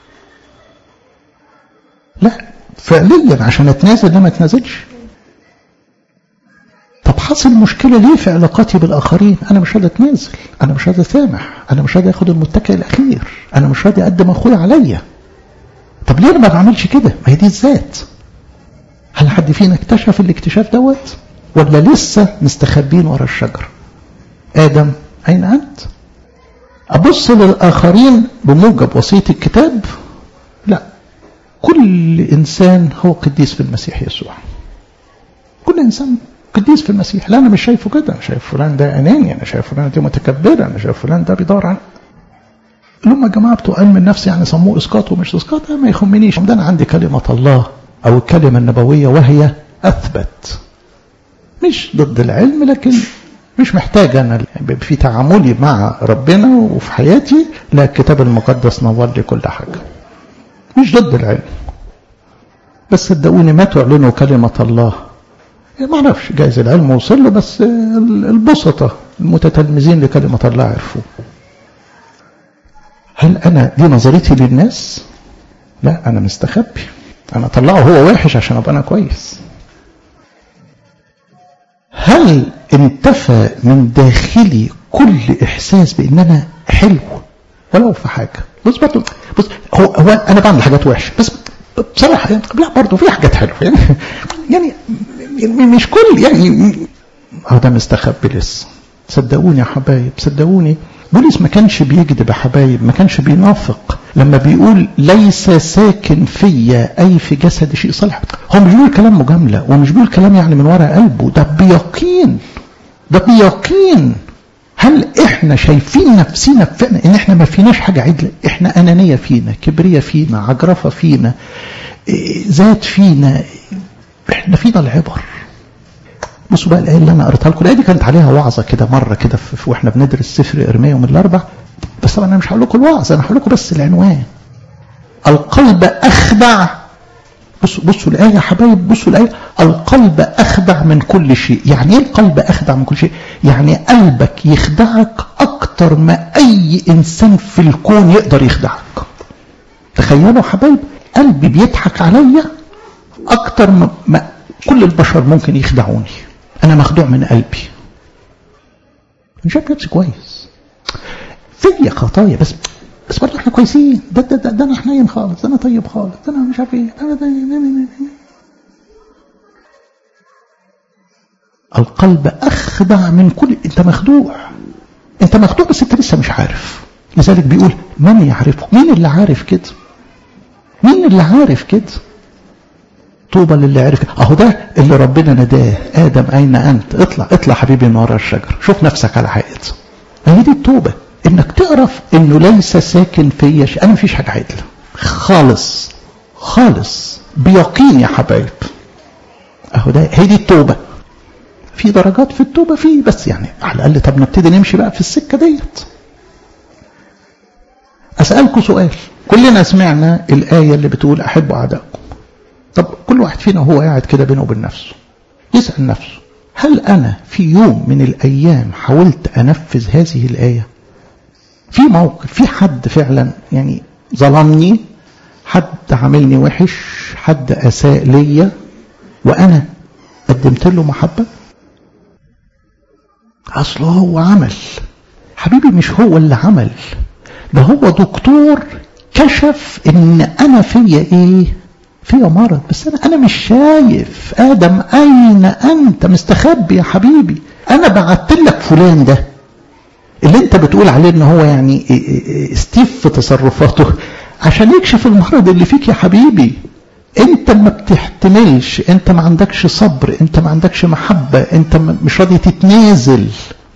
لا فعليا عشان اتنازل لا ما اتنازلش طب حصل مشكلة ليه في علاقاتي بالآخرين أنا مش راضي أتنازل أنا مش راضي أسامح أنا مش راضي أخد المتكئ الأخير أنا مش راضي أقدم أخويا عليا طب ليه أنا ما بعملش كده ما هي دي الذات هل حد فينا اكتشف الاكتشاف دوت ولا لسه مستخبين ورا الشجر آدم أين أنت أبص للآخرين بموجب وصية الكتاب لا كل إنسان هو قديس في المسيح يسوع كل إنسان قديس في المسيح لا أنا مش شايفه كده أنا شايف فلان ده أناني أنا شايف فلان ده متكبر أنا شايف فلان ده بيدور على لما يا جماعة بتوع علم النفس يعني سموه إسقاط ومش إسقاط ما يخمنيش ده أنا عندي كلمة الله أو الكلمة النبوية وهي أثبت مش ضد العلم لكن مش محتاج أنا في تعاملي مع ربنا وفي حياتي لا الكتاب المقدس نور لي كل حاجة مش ضد العلم بس صدقوني ما تعلنوا كلمة الله ما اعرفش جايز العلم وصل له بس البسطة المتتلمذين لكلمة الله عرفوه هل أنا دي نظرتي للناس لا أنا مستخبي أنا أطلعه هو وحش عشان أبقى أنا كويس هل انتفى من داخلي كل إحساس بأن أنا حلو ولو في حاجة بص برضه بص هو, هو أنا بعمل حاجات وحشة بس بصراحة يعني لا برضه في حاجات حلوة يعني يعني مش كل يعني هو ده مستخبي لسه صدقوني يا حبايب صدقوني بولس ما كانش بيكذب يا حبايب ما كانش بينافق لما بيقول ليس ساكن فيا أي في جسد شيء صالح هو مش بيقول كلام مجاملة ومش بيقول كلام يعني من وراء قلبه ده بيقين ده بيقين هل احنا شايفين نفسنا فعلا ان احنا ما فيناش حاجة عدلة احنا انانية فينا كبرية فينا عجرفة فينا ذات فينا احنا فينا العبر بصوا بقى الايه اللي انا قريتها لكم الايه دي كانت عليها وعظه كده مره كده واحنا بندرس سفر ارميا يوم الاربع بس طبعا انا مش هقول لكم الوعظه انا هقول لكم بس العنوان القلب اخدع بصوا بصوا الايه يا حبايب بصوا الايه القلب اخدع من كل شيء يعني ايه القلب اخدع من كل شيء يعني قلبك يخدعك اكتر ما اي انسان في الكون يقدر يخدعك تخيلوا حبايب قلبي بيضحك عليا اكتر ما كل البشر ممكن يخدعوني انا مخدوع من قلبي انا شايف نفسي كويس فيا خطايا بس بس برضه احنا كويسين ده ده ده, ده انا حنين خالص ده انا طيب خالص ده انا مش عارف ايه ده ده القلب اخدع من كل انت مخدوع انت مخدوع بس انت لسه مش عارف لذلك بيقول من يعرفه مين اللي عارف كده مين اللي عارف كده طوبى للي عرف اهو ده اللي ربنا نداه ادم اين انت اطلع اطلع حبيبي من ورا الشجر شوف نفسك على حقيقته هي دي التوبه انك تعرف انه ليس ساكن فيا شيء انا مفيش حاجه عدله خالص خالص بيقين يا حبايب اهو ده هي دي التوبه في درجات في التوبه في بس يعني على الاقل طب نبتدي نمشي بقى في السكه ديت اسالكم سؤال كلنا سمعنا الايه اللي بتقول احبوا اعدائكم طب كل واحد فينا وهو قاعد كده بينه وبين نفسه يسأل نفسه هل أنا في يوم من الأيام حاولت أنفذ هذه الآية في موقف في حد فعلا يعني ظلمني حد عاملني وحش حد أساء ليا وأنا قدمت له محبة أصله هو عمل حبيبي مش هو اللي عمل ده هو دكتور كشف ان انا فيا ايه فيا مرض بس انا انا مش شايف ادم اين انت مستخبي يا حبيبي انا بعت لك فلان ده اللي انت بتقول عليه ان هو يعني ستيف في تصرفاته عشان يكشف المرض اللي فيك يا حبيبي انت ما بتحتملش انت ما عندكش صبر انت ما عندكش محبة انت مش راضي تتنازل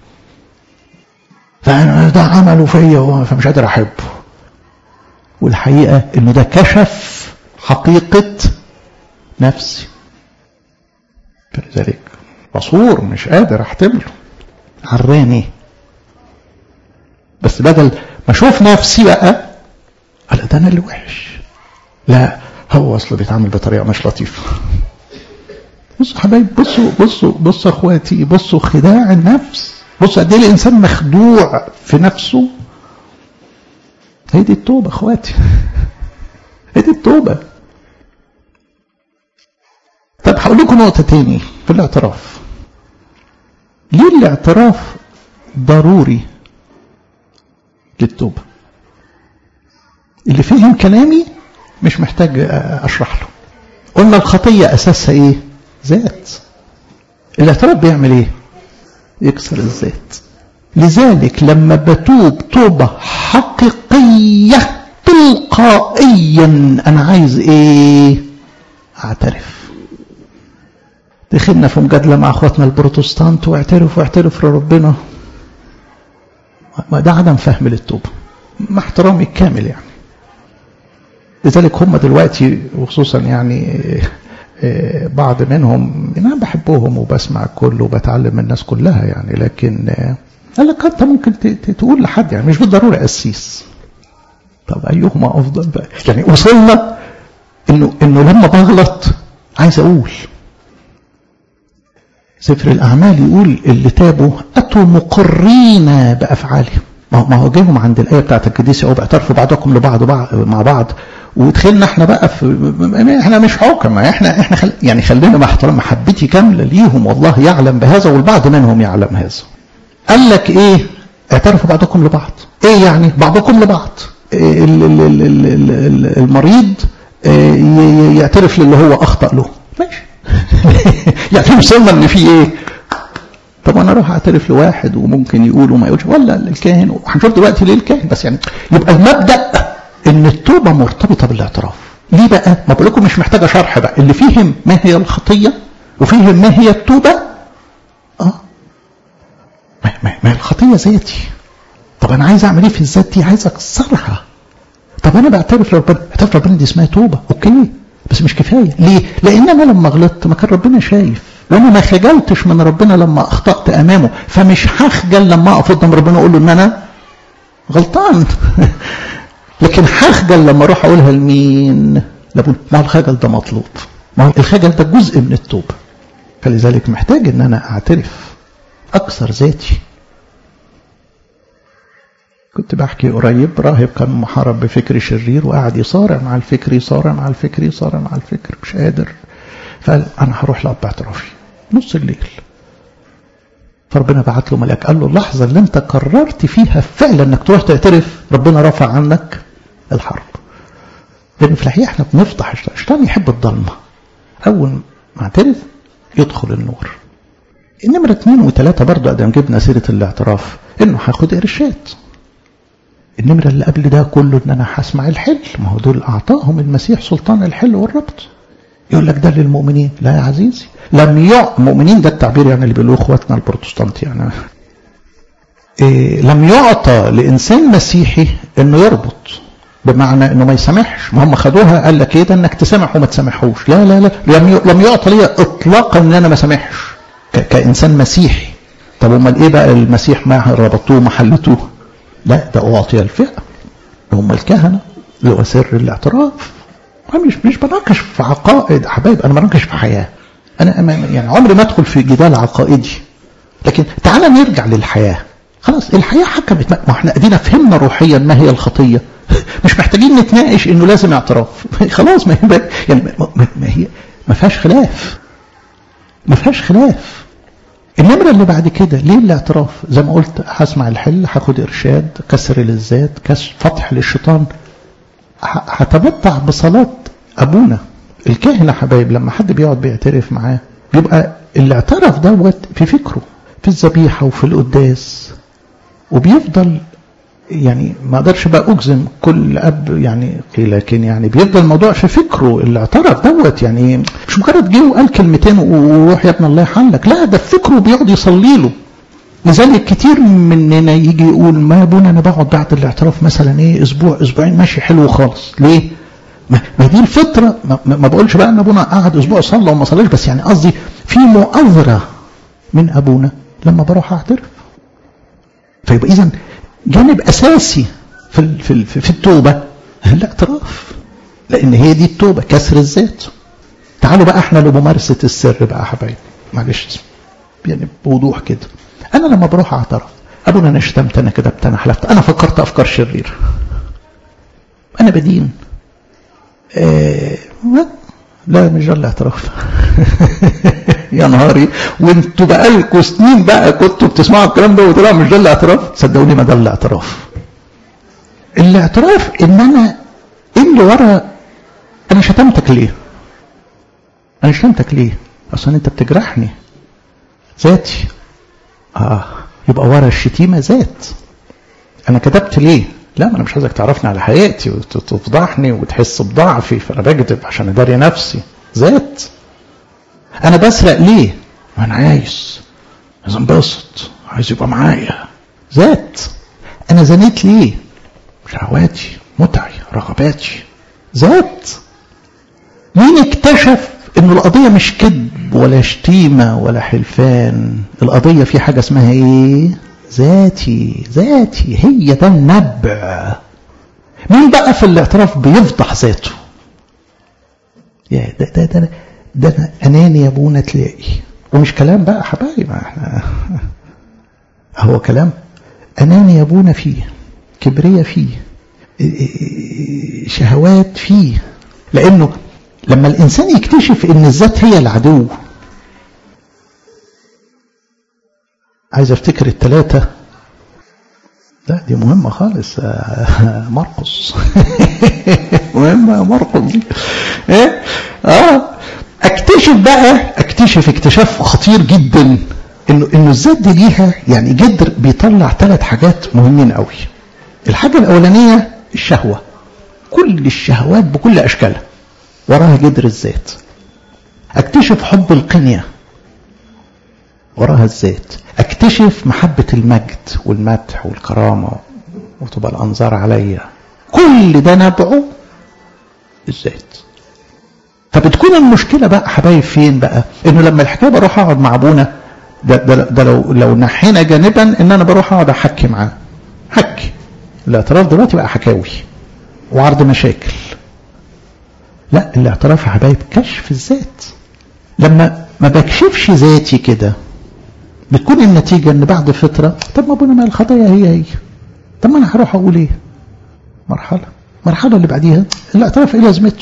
فانا ده عمله فيا فمش قادر احبه والحقيقة انه ده كشف حقيقة نفسي فلذلك بصور مش قادر احتمله عراني بس بدل ما اشوف نفسي بقى قال ده انا اللي وحش لا هو اصله بيتعامل بطريقه مش لطيفه بصوا حبايب بصوا بصوا بصوا اخواتي بصوا خداع النفس بصوا قد ايه الانسان مخدوع في نفسه هي دي التوبه اخواتي هي دي التوبه طب هقول لكم نقطه تاني في الاعتراف ليه الاعتراف ضروري للتوبه اللي فهم كلامي مش محتاج اشرح له قلنا الخطيه اساسها ايه ذات الاعتراف بيعمل ايه يكسر الذات لذلك لما بتوب توبه حقيقيه تلقائيا انا عايز ايه اعترف دخلنا في مجادله مع اخواتنا البروتستانت واعترف واعترف لربنا ما ده عدم فهم للتوبه مع احترامي الكامل يعني لذلك هم دلوقتي وخصوصا يعني بعض منهم انا بحبهم وبسمع الكل وبتعلم من الناس كلها يعني لكن قال لك انت ممكن تقول لحد يعني مش بالضروره قسيس طب ايهما افضل بقى يعني وصلنا انه انه لما بغلط عايز اقول سفر الاعمال يقول اللي تابوا اتوا مقرين بافعالهم ما هو جايهم عند الايه بتاعت القديس يعقوب اعترفوا بعضكم لبعض مع بعض ودخلنا احنا بقى في احنا مش حكمة احنا احنا خل يعني خلينا مع احترام محبتي كامله ليهم والله يعلم بهذا والبعض منهم يعلم هذا. قال لك ايه؟ اعترفوا بعضكم لبعض. ايه يعني؟ بعضكم لبعض. ال ال ال ال ال المريض يعترف للي هو اخطا له. ماشي. يعني وصلنا ان في ايه؟ طب انا اروح اعترف لواحد وممكن يقول وما يقولش ولا الكاهن وهنشوف دلوقتي ليه الكاهن بس يعني يبقى المبدا ان التوبه مرتبطه بالاعتراف ليه بقى ما بقول لكم مش محتاجه شرح بقى اللي فهم ما هي الخطيه وفهم ما هي التوبه اه ما, ما, ما الخطيه ذاتي طب انا عايز اعمل ايه في الذات دي عايز اكسرها طب انا بعترف لربنا اعترف ربنا دي اسمها توبه اوكي بس مش كفايه ليه لان انا لما غلطت ما كان ربنا شايف وانا ما خجلتش من ربنا لما اخطات امامه فمش هخجل لما اقف قدام ربنا اقول له ان انا غلطان لكن هخجل لما اروح اقولها لمين لابد ما الخجل ده مطلوب ما الخجل ده جزء من التوبه فلذلك محتاج ان انا اعترف اكثر ذاتي كنت بحكي قريب راهب كان محارب بفكر شرير وقعد يصارع مع الفكر يصارع مع الفكر يصارع مع الفكر مش قادر فقال انا هروح لاب اعترافي نص الليل فربنا بعت له ملاك قال له اللحظه اللي انت قررت فيها فعلا انك تروح تعترف ربنا رفع عنك الحرب لان في الحقيقه احنا بنفضح الشيطان الشيطان يحب الضلمه اول ما اعترف يدخل النور النمرة اثنين وثلاثة برضه ادم جبنا سيرة الاعتراف انه هاخد ارشاد النمرة اللي قبل ده كله ان انا هسمع الحل ما هو دول اعطاهم المسيح سلطان الحل والربط يقول لك ده للمؤمنين لا يا عزيزي لم يع مؤمنين ده التعبير يعني اللي بيقولوه اخواتنا البروتستانت يعني إيه لم يعطى لانسان مسيحي انه يربط بمعنى انه ما يسامحش ما هم خدوها قال لك ايه ده انك تسامح وما تسامحوش لا لا لا لم لم يعطى لي اطلاقا ان انا ما سامحش كانسان مسيحي طب امال ايه بقى المسيح ما ربطوه محلته لا ده اعطي الفئه هم الكهنه اللي هو سر الاعتراف مش مش بناقش في عقائد حبايب انا بناقش في حياه انا يعني عمري ما ادخل في جدال عقائدي لكن تعالى نرجع للحياه خلاص الحياه حكمت ما احنا ادينا فهمنا روحيا ما هي الخطيه مش محتاجين نتناقش انه لازم اعتراف خلاص ما هي يعني ما هي ما فيهاش خلاف ما فيهاش خلاف النمرة اللي بعد كده ليه الاعتراف زي ما قلت هسمع الحل هاخد إرشاد كسر للذات كسر فتح للشيطان هتمتع بصلاة أبونا الكاهن يا حبايب لما حد بيقعد بيعترف معاه بيبقى اللي اعترف دوت في فكره في الذبيحة وفي القداس وبيفضل يعني ما اقدرش بقى اجزم كل اب يعني لكن يعني بيفضل الموضوع في فكره اللي اعترف دوت يعني مش مجرد جه وقال كلمتين وروح يا ابن الله يحلك لا ده في فكره بيقعد يصلي له لذلك كتير مننا يجي يقول ما يا ابونا انا بقعد بعد الاعتراف مثلا ايه اسبوع اسبوعين ماشي حلو خالص ليه؟ ما دي الفطره ما, ما بقولش بقى ان ابونا قعد اسبوع صلى وما صلاش بس يعني قصدي في مؤازره من ابونا لما بروح اعترف فيبقى اذا جانب اساسي في في في التوبه الاعتراف لان هي دي التوبه كسر الذات تعالوا بقى احنا لممارسه السر بقى يا حبايبي معلش يعني بوضوح كده انا لما بروح اعترف ابونا انا شتمت انا كذبت انا حلفت انا فكرت افكار شريره انا بدين آه لا مش ده الاعتراف يا نهاري وانتوا بقالكوا سنين بقى كنتوا بتسمعوا الكلام ده وطلع مش ده الاعتراف صدقوني ما ده الاعتراف الاعتراف ان انا اللي ورا انا شتمتك ليه انا شتمتك ليه اصلا انت بتجرحني ذاتي اه يبقى ورا الشتيمه ذات انا كتبت ليه لا ما انا مش عايزك تعرفني على حياتي وتفضحني وتحس بضعفي فانا بكذب عشان اداري نفسي ذات انا بسرق ليه ما انا عايز عايز انبسط عايز يبقى معايا ذات انا زنيت ليه شهواتي متعي رغباتي ذات مين اكتشف ان القضية مش كذب ولا شتيمة ولا حلفان القضية في حاجة اسمها ايه ذاتي ذاتي هي ده النبع مين بقى في الاعتراف بيفضح ذاته يا ده ده ده, ده أنا اناني يا ابونا تلاقي ومش كلام بقى حبايب احنا هو كلام اناني يا ابونا فيه كبرية فيه شهوات فيه لانه لما الانسان يكتشف ان الذات هي العدو عايز افتكر الثلاثة لا دي مهمة خالص مرقص مهمة مرقص دي ايه اه اكتشف بقى اكتشف اكتشاف خطير جدا انه انه الذات دي ليها يعني جدر بيطلع ثلاث حاجات مهمين قوي الحاجة الاولانية الشهوة كل الشهوات بكل اشكالها وراها جدر الذات اكتشف حب القنيه وراها الذات اكتشف محبة المجد والمدح والكرامة وتبقى الأنظار عليا كل ده نبعه الذات فبتكون المشكلة بقى حبايب فين بقى انه لما الحكاية بروح اقعد مع ابونا ده, ده, ده لو, لو نحينا جانبا ان انا بروح اقعد احكي معاه حكي الاعتراف دلوقتي بقى حكاوي وعرض مشاكل لا الاعتراف يا حبايب كشف الذات لما ما بكشفش ذاتي كده بتكون النتيجة ان بعد فترة طب ما ابونا ما الخطايا هي هي طب ما انا هروح اقول ايه مرحلة المرحلة اللي بعديها الاعتراف ايه لازمته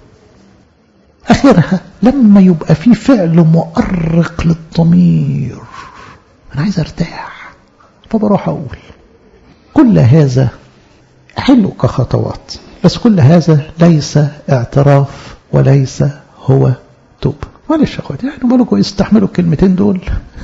اخرها لما يبقى في فعل مؤرق للضمير انا عايز ارتاح فبروح اقول كل هذا حلو كخطوات بس كل هذا ليس اعتراف وليس هو توبه معلش يا اخواتي احنا بالكم استحملوا الكلمتين دول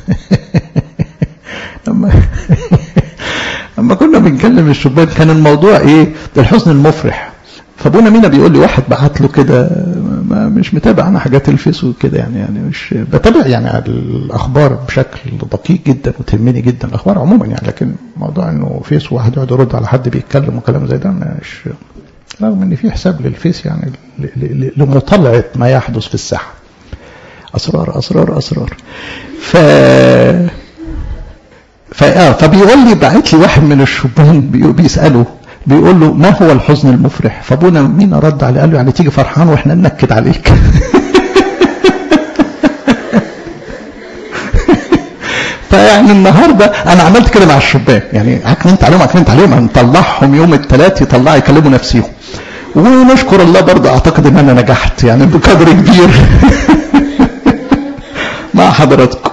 لما لما كنا بنكلم الشبان كان الموضوع ايه ده الحزن المفرح فابونا مينا بيقول لي واحد بعت له كده ما مش متابع انا حاجات الفيس وكده يعني يعني مش بتابع يعني الاخبار بشكل دقيق جدا وتهمني جدا الاخبار عموما يعني لكن موضوع انه فيس واحد يقعد يرد على حد بيتكلم وكلام زي ده مش رغم ان في حساب للفيس يعني لمطالعه ما يحدث في الساحه اسرار اسرار اسرار ف ف اه فبيقول لي بعت لي واحد من الشبان بيساله بيقول له ما هو الحزن المفرح فابونا مين رد عليه قال له يعني تيجي فرحان واحنا ننكد عليك فيعني النهارده انا عملت كده مع الشبان يعني عكننت عليهم عكننت عليهم هنطلعهم يوم الثلاث يطلعوا يكلموا نفسيهم ونشكر الله برضه اعتقد ان انا نجحت يعني بقدر كبير مع حضراتكم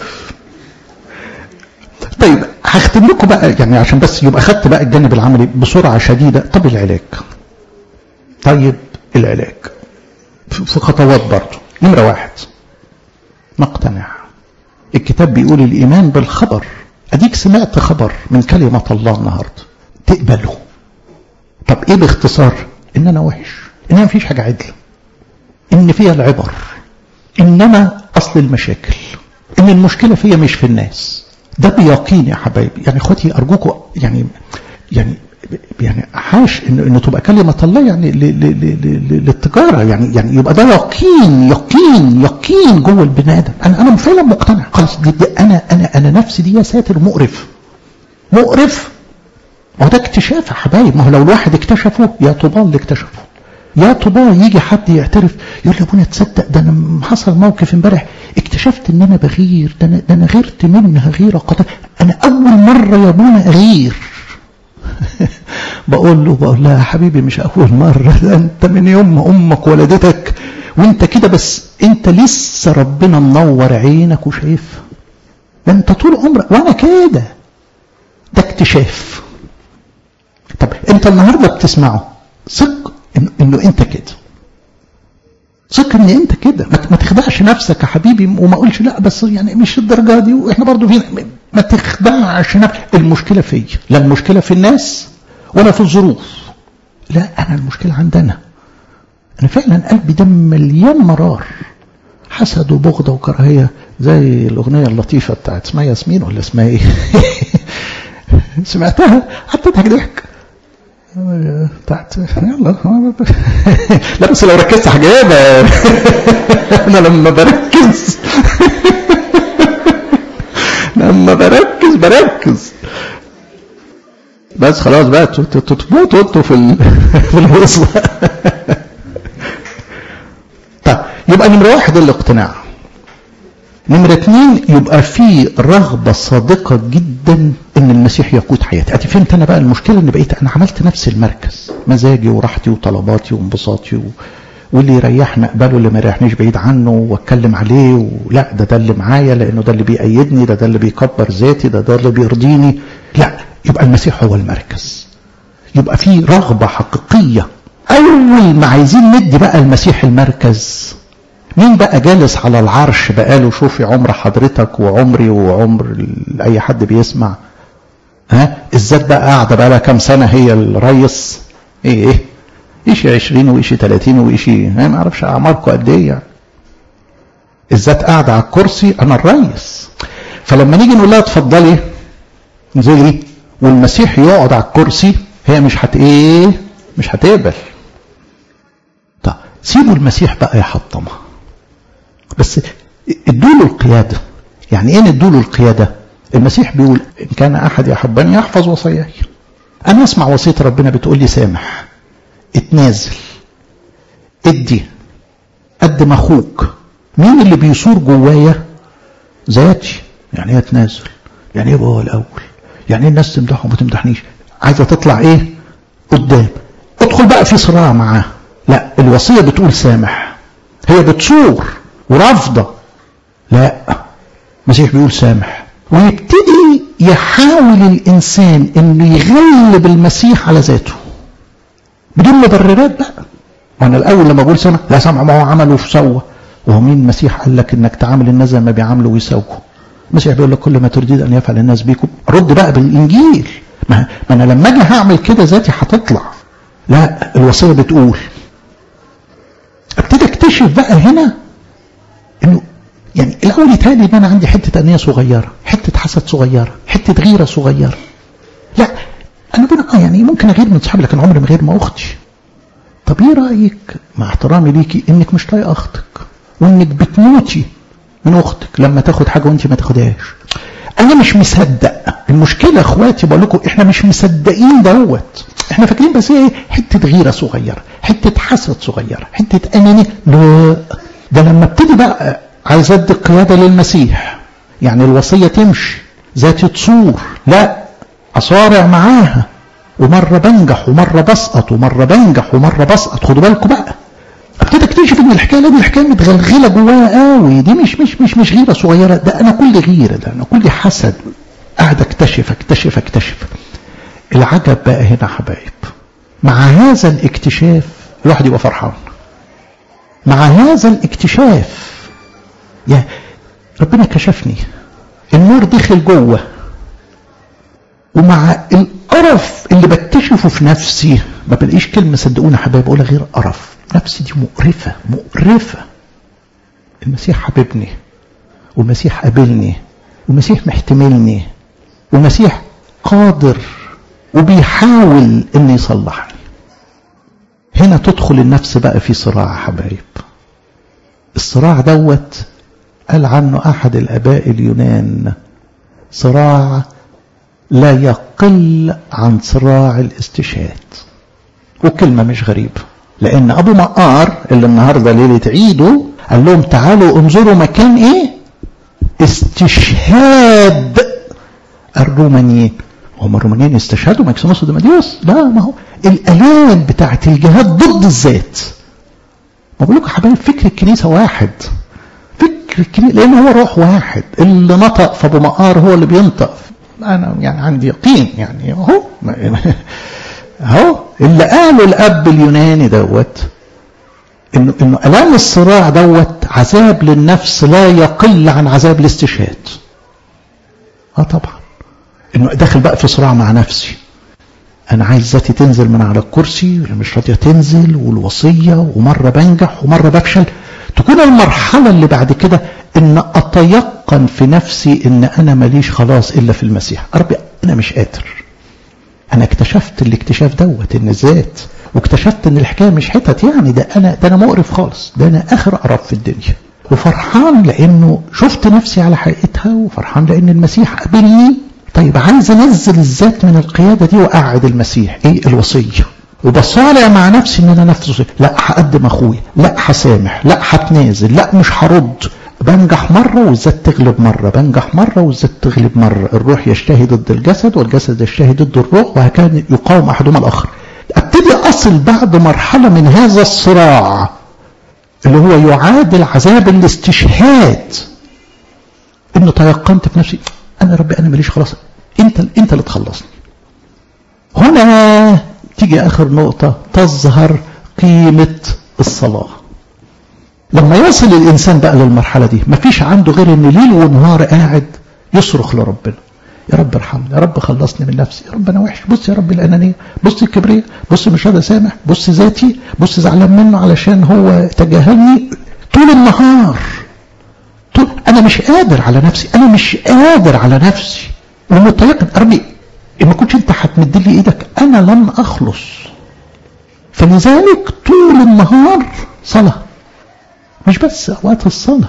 طيب هختم لكم بقى يعني عشان بس يبقى خدت بقى الجانب العملي بسرعه شديده طب العلاج طيب العلاج في خطوات برضه نمره واحد نقتنع الكتاب بيقول الايمان بالخبر اديك سمعت خبر من كلمه الله النهارده تقبله طب ايه باختصار ان انا وحش ان انا مفيش حاجه عدل ان فيها العبر انما اصل المشاكل ان المشكله فيا مش في الناس ده بيقين يا حبايبي يعني اخواتي ارجوكم يعني يعني يعني حاش ان ان تبقى كلمه الله يعني للتجاره يعني يعني يبقى ده يقين يقين يقين جوه البني ادم انا انا فعلا مقتنع خلاص دي, دي انا انا انا نفسي دي يا ساتر مقرف مقرف ما هو ده اكتشاف يا حبايب ما هو لو الواحد اكتشفه يا طوبى اللي اكتشفه يا طوبى يجي حد يعترف يقول لي ابونا تصدق ده انا حصل موقف امبارح اكتشفت ان انا بغير ده انا ده انا غيرت منها غيره قطع انا اول مره يا ابونا اغير بقول له بقول لها يا حبيبي مش اول مره ده انت من يوم ما امك ولدتك وانت كده بس انت لسه ربنا منور عينك وشايفها ده انت طول عمرك وانا كده ده اكتشاف طب انت النهارده بتسمعه ثق إن انه انت كده ثق ان انت كده ما تخدعش نفسك يا حبيبي وما اقولش لا بس يعني مش الدرجه دي واحنا برضو فينا ما تخدعش نفسك المشكله فيا لا المشكله في الناس ولا في الظروف لا انا المشكله عندنا انا فعلا قلبي ده مليان مرار حسد وبغضه وكراهيه زي الاغنيه اللطيفه بتاعت اسمها ياسمين ولا اسمها ايه سمعتها حطيتها ضحك بتاعت يلا لا بس لو ركزت هجيبها انا لما بركز لما بركز بركز بس خلاص بقى تموتوا انتوا في في الوصله طيب يبقى نمره واحد الاقتناع نمرة اتنين يبقى في رغبة صادقة جدا ان المسيح يقود حياتي ادي فهمت انا بقى المشكلة ان بقيت انا عملت نفس المركز مزاجي وراحتي وطلباتي وانبساطي و... واللي يريحني اقبله اللي ما يريحنيش بعيد عنه واتكلم عليه ولا ده ده اللي معايا لانه ده اللي بيأيدني ده ده اللي بيكبر ذاتي ده ده اللي بيرضيني لا يبقى المسيح هو المركز يبقى في رغبة حقيقية اول ما عايزين ندي بقى المسيح المركز مين بقى جالس على العرش بقاله شوفي عمر حضرتك وعمري وعمر اي حد بيسمع ها الذات بقى قاعده بقى لها كام سنه هي الريس ايه ايه ايشي 20 وايشي 30 وايشي ما اعرفش اعماركم قد ايه يعني الذات قاعده على الكرسي انا الريس فلما نيجي نقول لها اتفضلي انزلي والمسيح يقعد على الكرسي هي مش هت ايه مش هتقبل طب سيبوا المسيح بقى يحطمها بس ادوا له القيادة يعني ايه ندوا له القيادة المسيح بيقول ان كان احد يحبني يحفظ وصاياي انا اسمع وصية ربنا بتقول لي سامح اتنازل ادي قدم اخوك مين اللي بيثور جوايا ذاتي يعني ايه اتنازل يعني ايه هو الاول يعني ايه الناس تمدحهم وما تمدحنيش عايزه تطلع ايه قدام ادخل بقى في صراع معاه لا الوصيه بتقول سامح هي بتصور ورافضة لا المسيح بيقول سامح ويبتدي يحاول الإنسان إنه يغلب المسيح على ذاته بدون مبررات بقى وأنا الأول لما بقول سامح لا سامع ما هو عمل وسوى وهو مين المسيح قال لك إنك تعامل الناس زي ما بيعاملوا ويسووا المسيح بيقول لك كل ما تريد أن يفعل الناس بيكم رد بقى بالإنجيل ما, ما أنا لما أجي هعمل كده ذاتي هتطلع لا الوصية بتقول ابتدي اكتشف بقى هنا انه يعني الاول يتهيألي ان انا عندي حته انيه صغيره حته حسد صغيره حته غيره صغيره لا انا بقول اه يعني ممكن اغير من صحابي لكن عمري ما غير ما اختي طب ايه رايك مع احترامي ليكي انك مش طايقه اختك وانك بتموتي من اختك لما تاخد حاجه وانت ما تاخدهاش انا مش مصدق المشكله اخواتي بقول لكم احنا مش مصدقين دوت احنا فاكرين بس ايه حته غيره صغيره حته حسد صغيره حته انانيه لا ده لما ابتدي بقى عايز ادي القياده للمسيح يعني الوصيه تمشي ذاتي تصور لا اصارع معاها ومره بنجح ومره بسقط ومره بنجح ومره بسقط خدوا بالكم بقى ابتدي اكتشف ان الحكايه دي الحكايه متغلغله جوايا قوي دي مش مش مش مش غيره صغيره ده انا كل غيره ده انا كل حسد قاعد اكتشف اكتشف اكتشف العجب بقى هنا حبايب مع هذا الاكتشاف الواحد يبقى فرحان مع هذا الاكتشاف يا ربنا كشفني النور دخل جوه ومع القرف اللي بكتشفه في نفسي ما بلاقيش كلمه صدقوني حبايب اقولها غير قرف نفسي دي مقرفه مقرفه المسيح حبيبني والمسيح قابلني والمسيح محتملني والمسيح قادر وبيحاول ان يصلحني هنا تدخل النفس بقى في صراع حبايب الصراع دوت قال عنه احد الاباء اليونان صراع لا يقل عن صراع الاستشهاد وكلمة مش غريبة لأن أبو مقار اللي النهاردة ليلة عيده قال لهم تعالوا انظروا مكان إيه استشهاد الرومانيين هم الرومانيين استشهدوا ماكسيموس وديماديوس لا ما هو الآلام بتاعت الجهاد ضد الذات ما بقول لكم حبايب فكر الكنيسة واحد فكر الكنيسة لأن هو روح واحد اللي نطق في أبو مقار هو اللي بينطق انا يعني عندي يقين يعني اهو اهو اللي قاله الاب اليوناني دوت انه انه الام الصراع دوت عذاب للنفس لا يقل عن عذاب الاستشهاد اه طبعا انه داخل بقى في صراع مع نفسي انا عايز ذاتي تنزل من على الكرسي ولا مش راضيه تنزل والوصيه ومره بنجح ومره بفشل تكون المرحله اللي بعد كده ان اتيقن في نفسي ان انا ماليش خلاص الا في المسيح ربي انا مش قادر انا اكتشفت الاكتشاف دوت ان الذات واكتشفت ان الحكايه مش حتت يعني ده انا ده انا مقرف خالص ده انا اخر قرف في الدنيا وفرحان لانه شفت نفسي على حقيقتها وفرحان لان المسيح قابلني طيب عايز انزل الذات من القياده دي واقعد المسيح ايه الوصيه وبصارع مع نفسي ان انا نفسي لا هقدم اخويا لا هسامح لا هتنازل لا مش هرد بنجح مرة والذات تغلب مرة بنجح مرة والذات تغلب مرة الروح يجتهي ضد الجسد والجسد يجتهي ضد الروح وهكذا يقاوم أحدهما الآخر ابتدي أصل بعد مرحلة من هذا الصراع اللي هو يعادل عذاب الاستشهاد انه تيقنت في نفسي انا ربي انا ماليش خلاص انت انت اللي تخلصني هنا تيجي اخر نقطة تظهر قيمة الصلاة لما يصل الإنسان بقى للمرحلة دي مفيش عنده غير إن ليل ونهار قاعد يصرخ لربنا يا رب ارحمني يا رب خلصني من نفسي يا رب أنا وحش بص يا رب الأنانية بص الكبرياء بص مش راضي أسامح بص ذاتي بص زعلان منه علشان هو تجاهلني طول النهار طول أنا مش قادر على نفسي أنا مش قادر على نفسي ومتيقن ربي إن ما كنتش أنت هتمد لي إيدك أنا لن أخلص فلذلك طول النهار صلاه مش بس اوقات الصلاه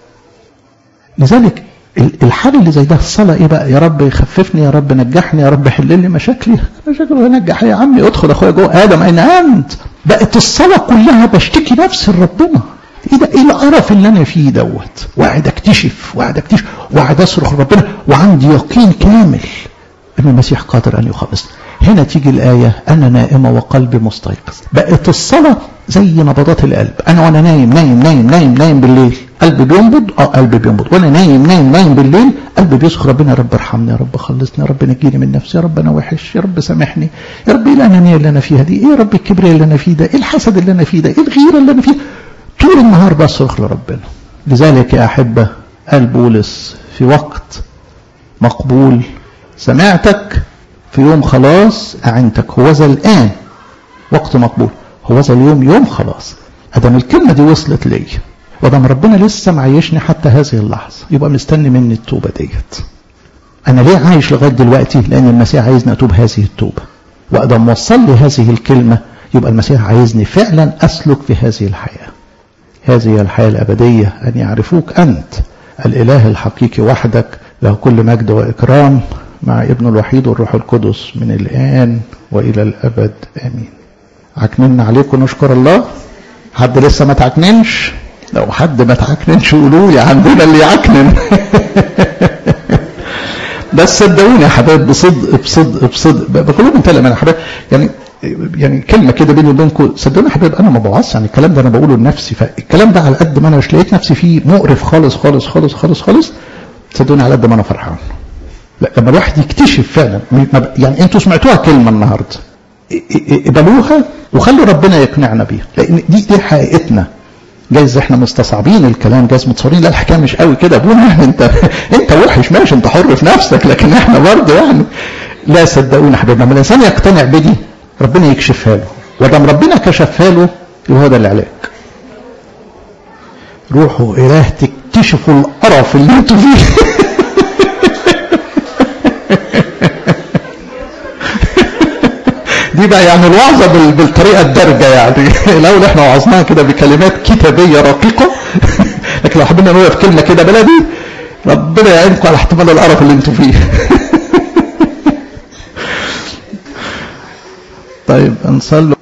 لذلك الحال اللي زي ده الصلاه ايه بقى يا رب خففني يا رب نجحني يا رب حل لي مشاكلي مشاكل نجح يا عمي ادخل اخويا جوه ادم اين انت بقت الصلاه كلها بشتكي نفسي لربنا ايه ده ايه القرف اللي انا فيه دوت وقاعد اكتشف وقاعد اكتشف وقاعد اصرخ لربنا وعندي يقين كامل ان المسيح قادر ان يخلصني هنا تيجي الآية أنا نائمة وقلبي مستيقظ بقت الصلاة زي نبضات القلب أنا وأنا نايم نايم نايم نايم نايم بالليل قلبي بينبض اه قلبي بينبض وانا نايم نايم نايم بالليل قلبي بيصرخ ربنا يا رب ارحمني يا رب خلصني يا رب نجيني من نفسي يا رب انا وحش يا رب سامحني يا رب ايه الانانيه اللي انا فيها دي ايه يا رب الكبرياء اللي انا فيه ده ايه الحسد اللي انا فيه ده ايه الغيره اللي انا فيها طول النهار بصرخ لربنا لذلك يا احبه قال بولس في وقت مقبول سمعتك في يوم خلاص أعنتك هو ذا الآن وقت مقبول هو ذا اليوم يوم خلاص أدم الكلمة دي وصلت لي ودم ربنا لسه معيشني حتى هذه اللحظة يبقى مستني مني التوبة ديت أنا ليه عايش لغاية دلوقتي لأن المسيح عايزني أتوب هذه التوبة وأدم وصل لي هذه الكلمة يبقى المسيح عايزني فعلا أسلك في هذه الحياة هذه الحياة الأبدية أن يعرفوك أنت الإله الحقيقي وحدك له كل مجد وإكرام مع ابن الوحيد والروح القدس من الآن وإلى الأبد آمين عكننا عليكم نشكر الله حد لسه ما تعكننش لو حد ما تعكننش قولوا لي عندنا اللي يعكنن بس صدقوني يا حبايب بصدق بصدق بصدق بكلكم كلام انا حبايب يعني يعني كلمه كده بيني وبينكم صدقوني يا حبايب انا ما بوعظش يعني الكلام ده انا بقوله لنفسي فالكلام ده على قد ما انا مش لقيت نفسي فيه مقرف خالص خالص خالص خالص خالص صدقوني على قد ما انا فرحان لا لما الواحد يكتشف فعلا يعني انتوا سمعتوها كلمه النهارده اقبلوها وخلوا ربنا يقنعنا بيها لان دي دي حقيقتنا جايز احنا مستصعبين الكلام جايز متصورين لا الحكايه مش قوي كده ابونا يعني انت انت وحش ماشي انت حر في نفسك لكن احنا برضه يعني لا صدقونا حبيبنا لما الانسان يقتنع بدي ربنا يكشفها له ودام ربنا كشفها له يبقى هو ده العلاج روحوا اله تكتشفوا القرف اللي انتوا فيه دي بقى يعني الوعظه بالطريقه الدارجه يعني الاول احنا وعظناها كده بكلمات كتابيه رقيقه لكن لو حبينا نقولها في كلمه كده بلدي ربنا يعينكم على احتمال القرف اللي انتوا فيه طيب نصلي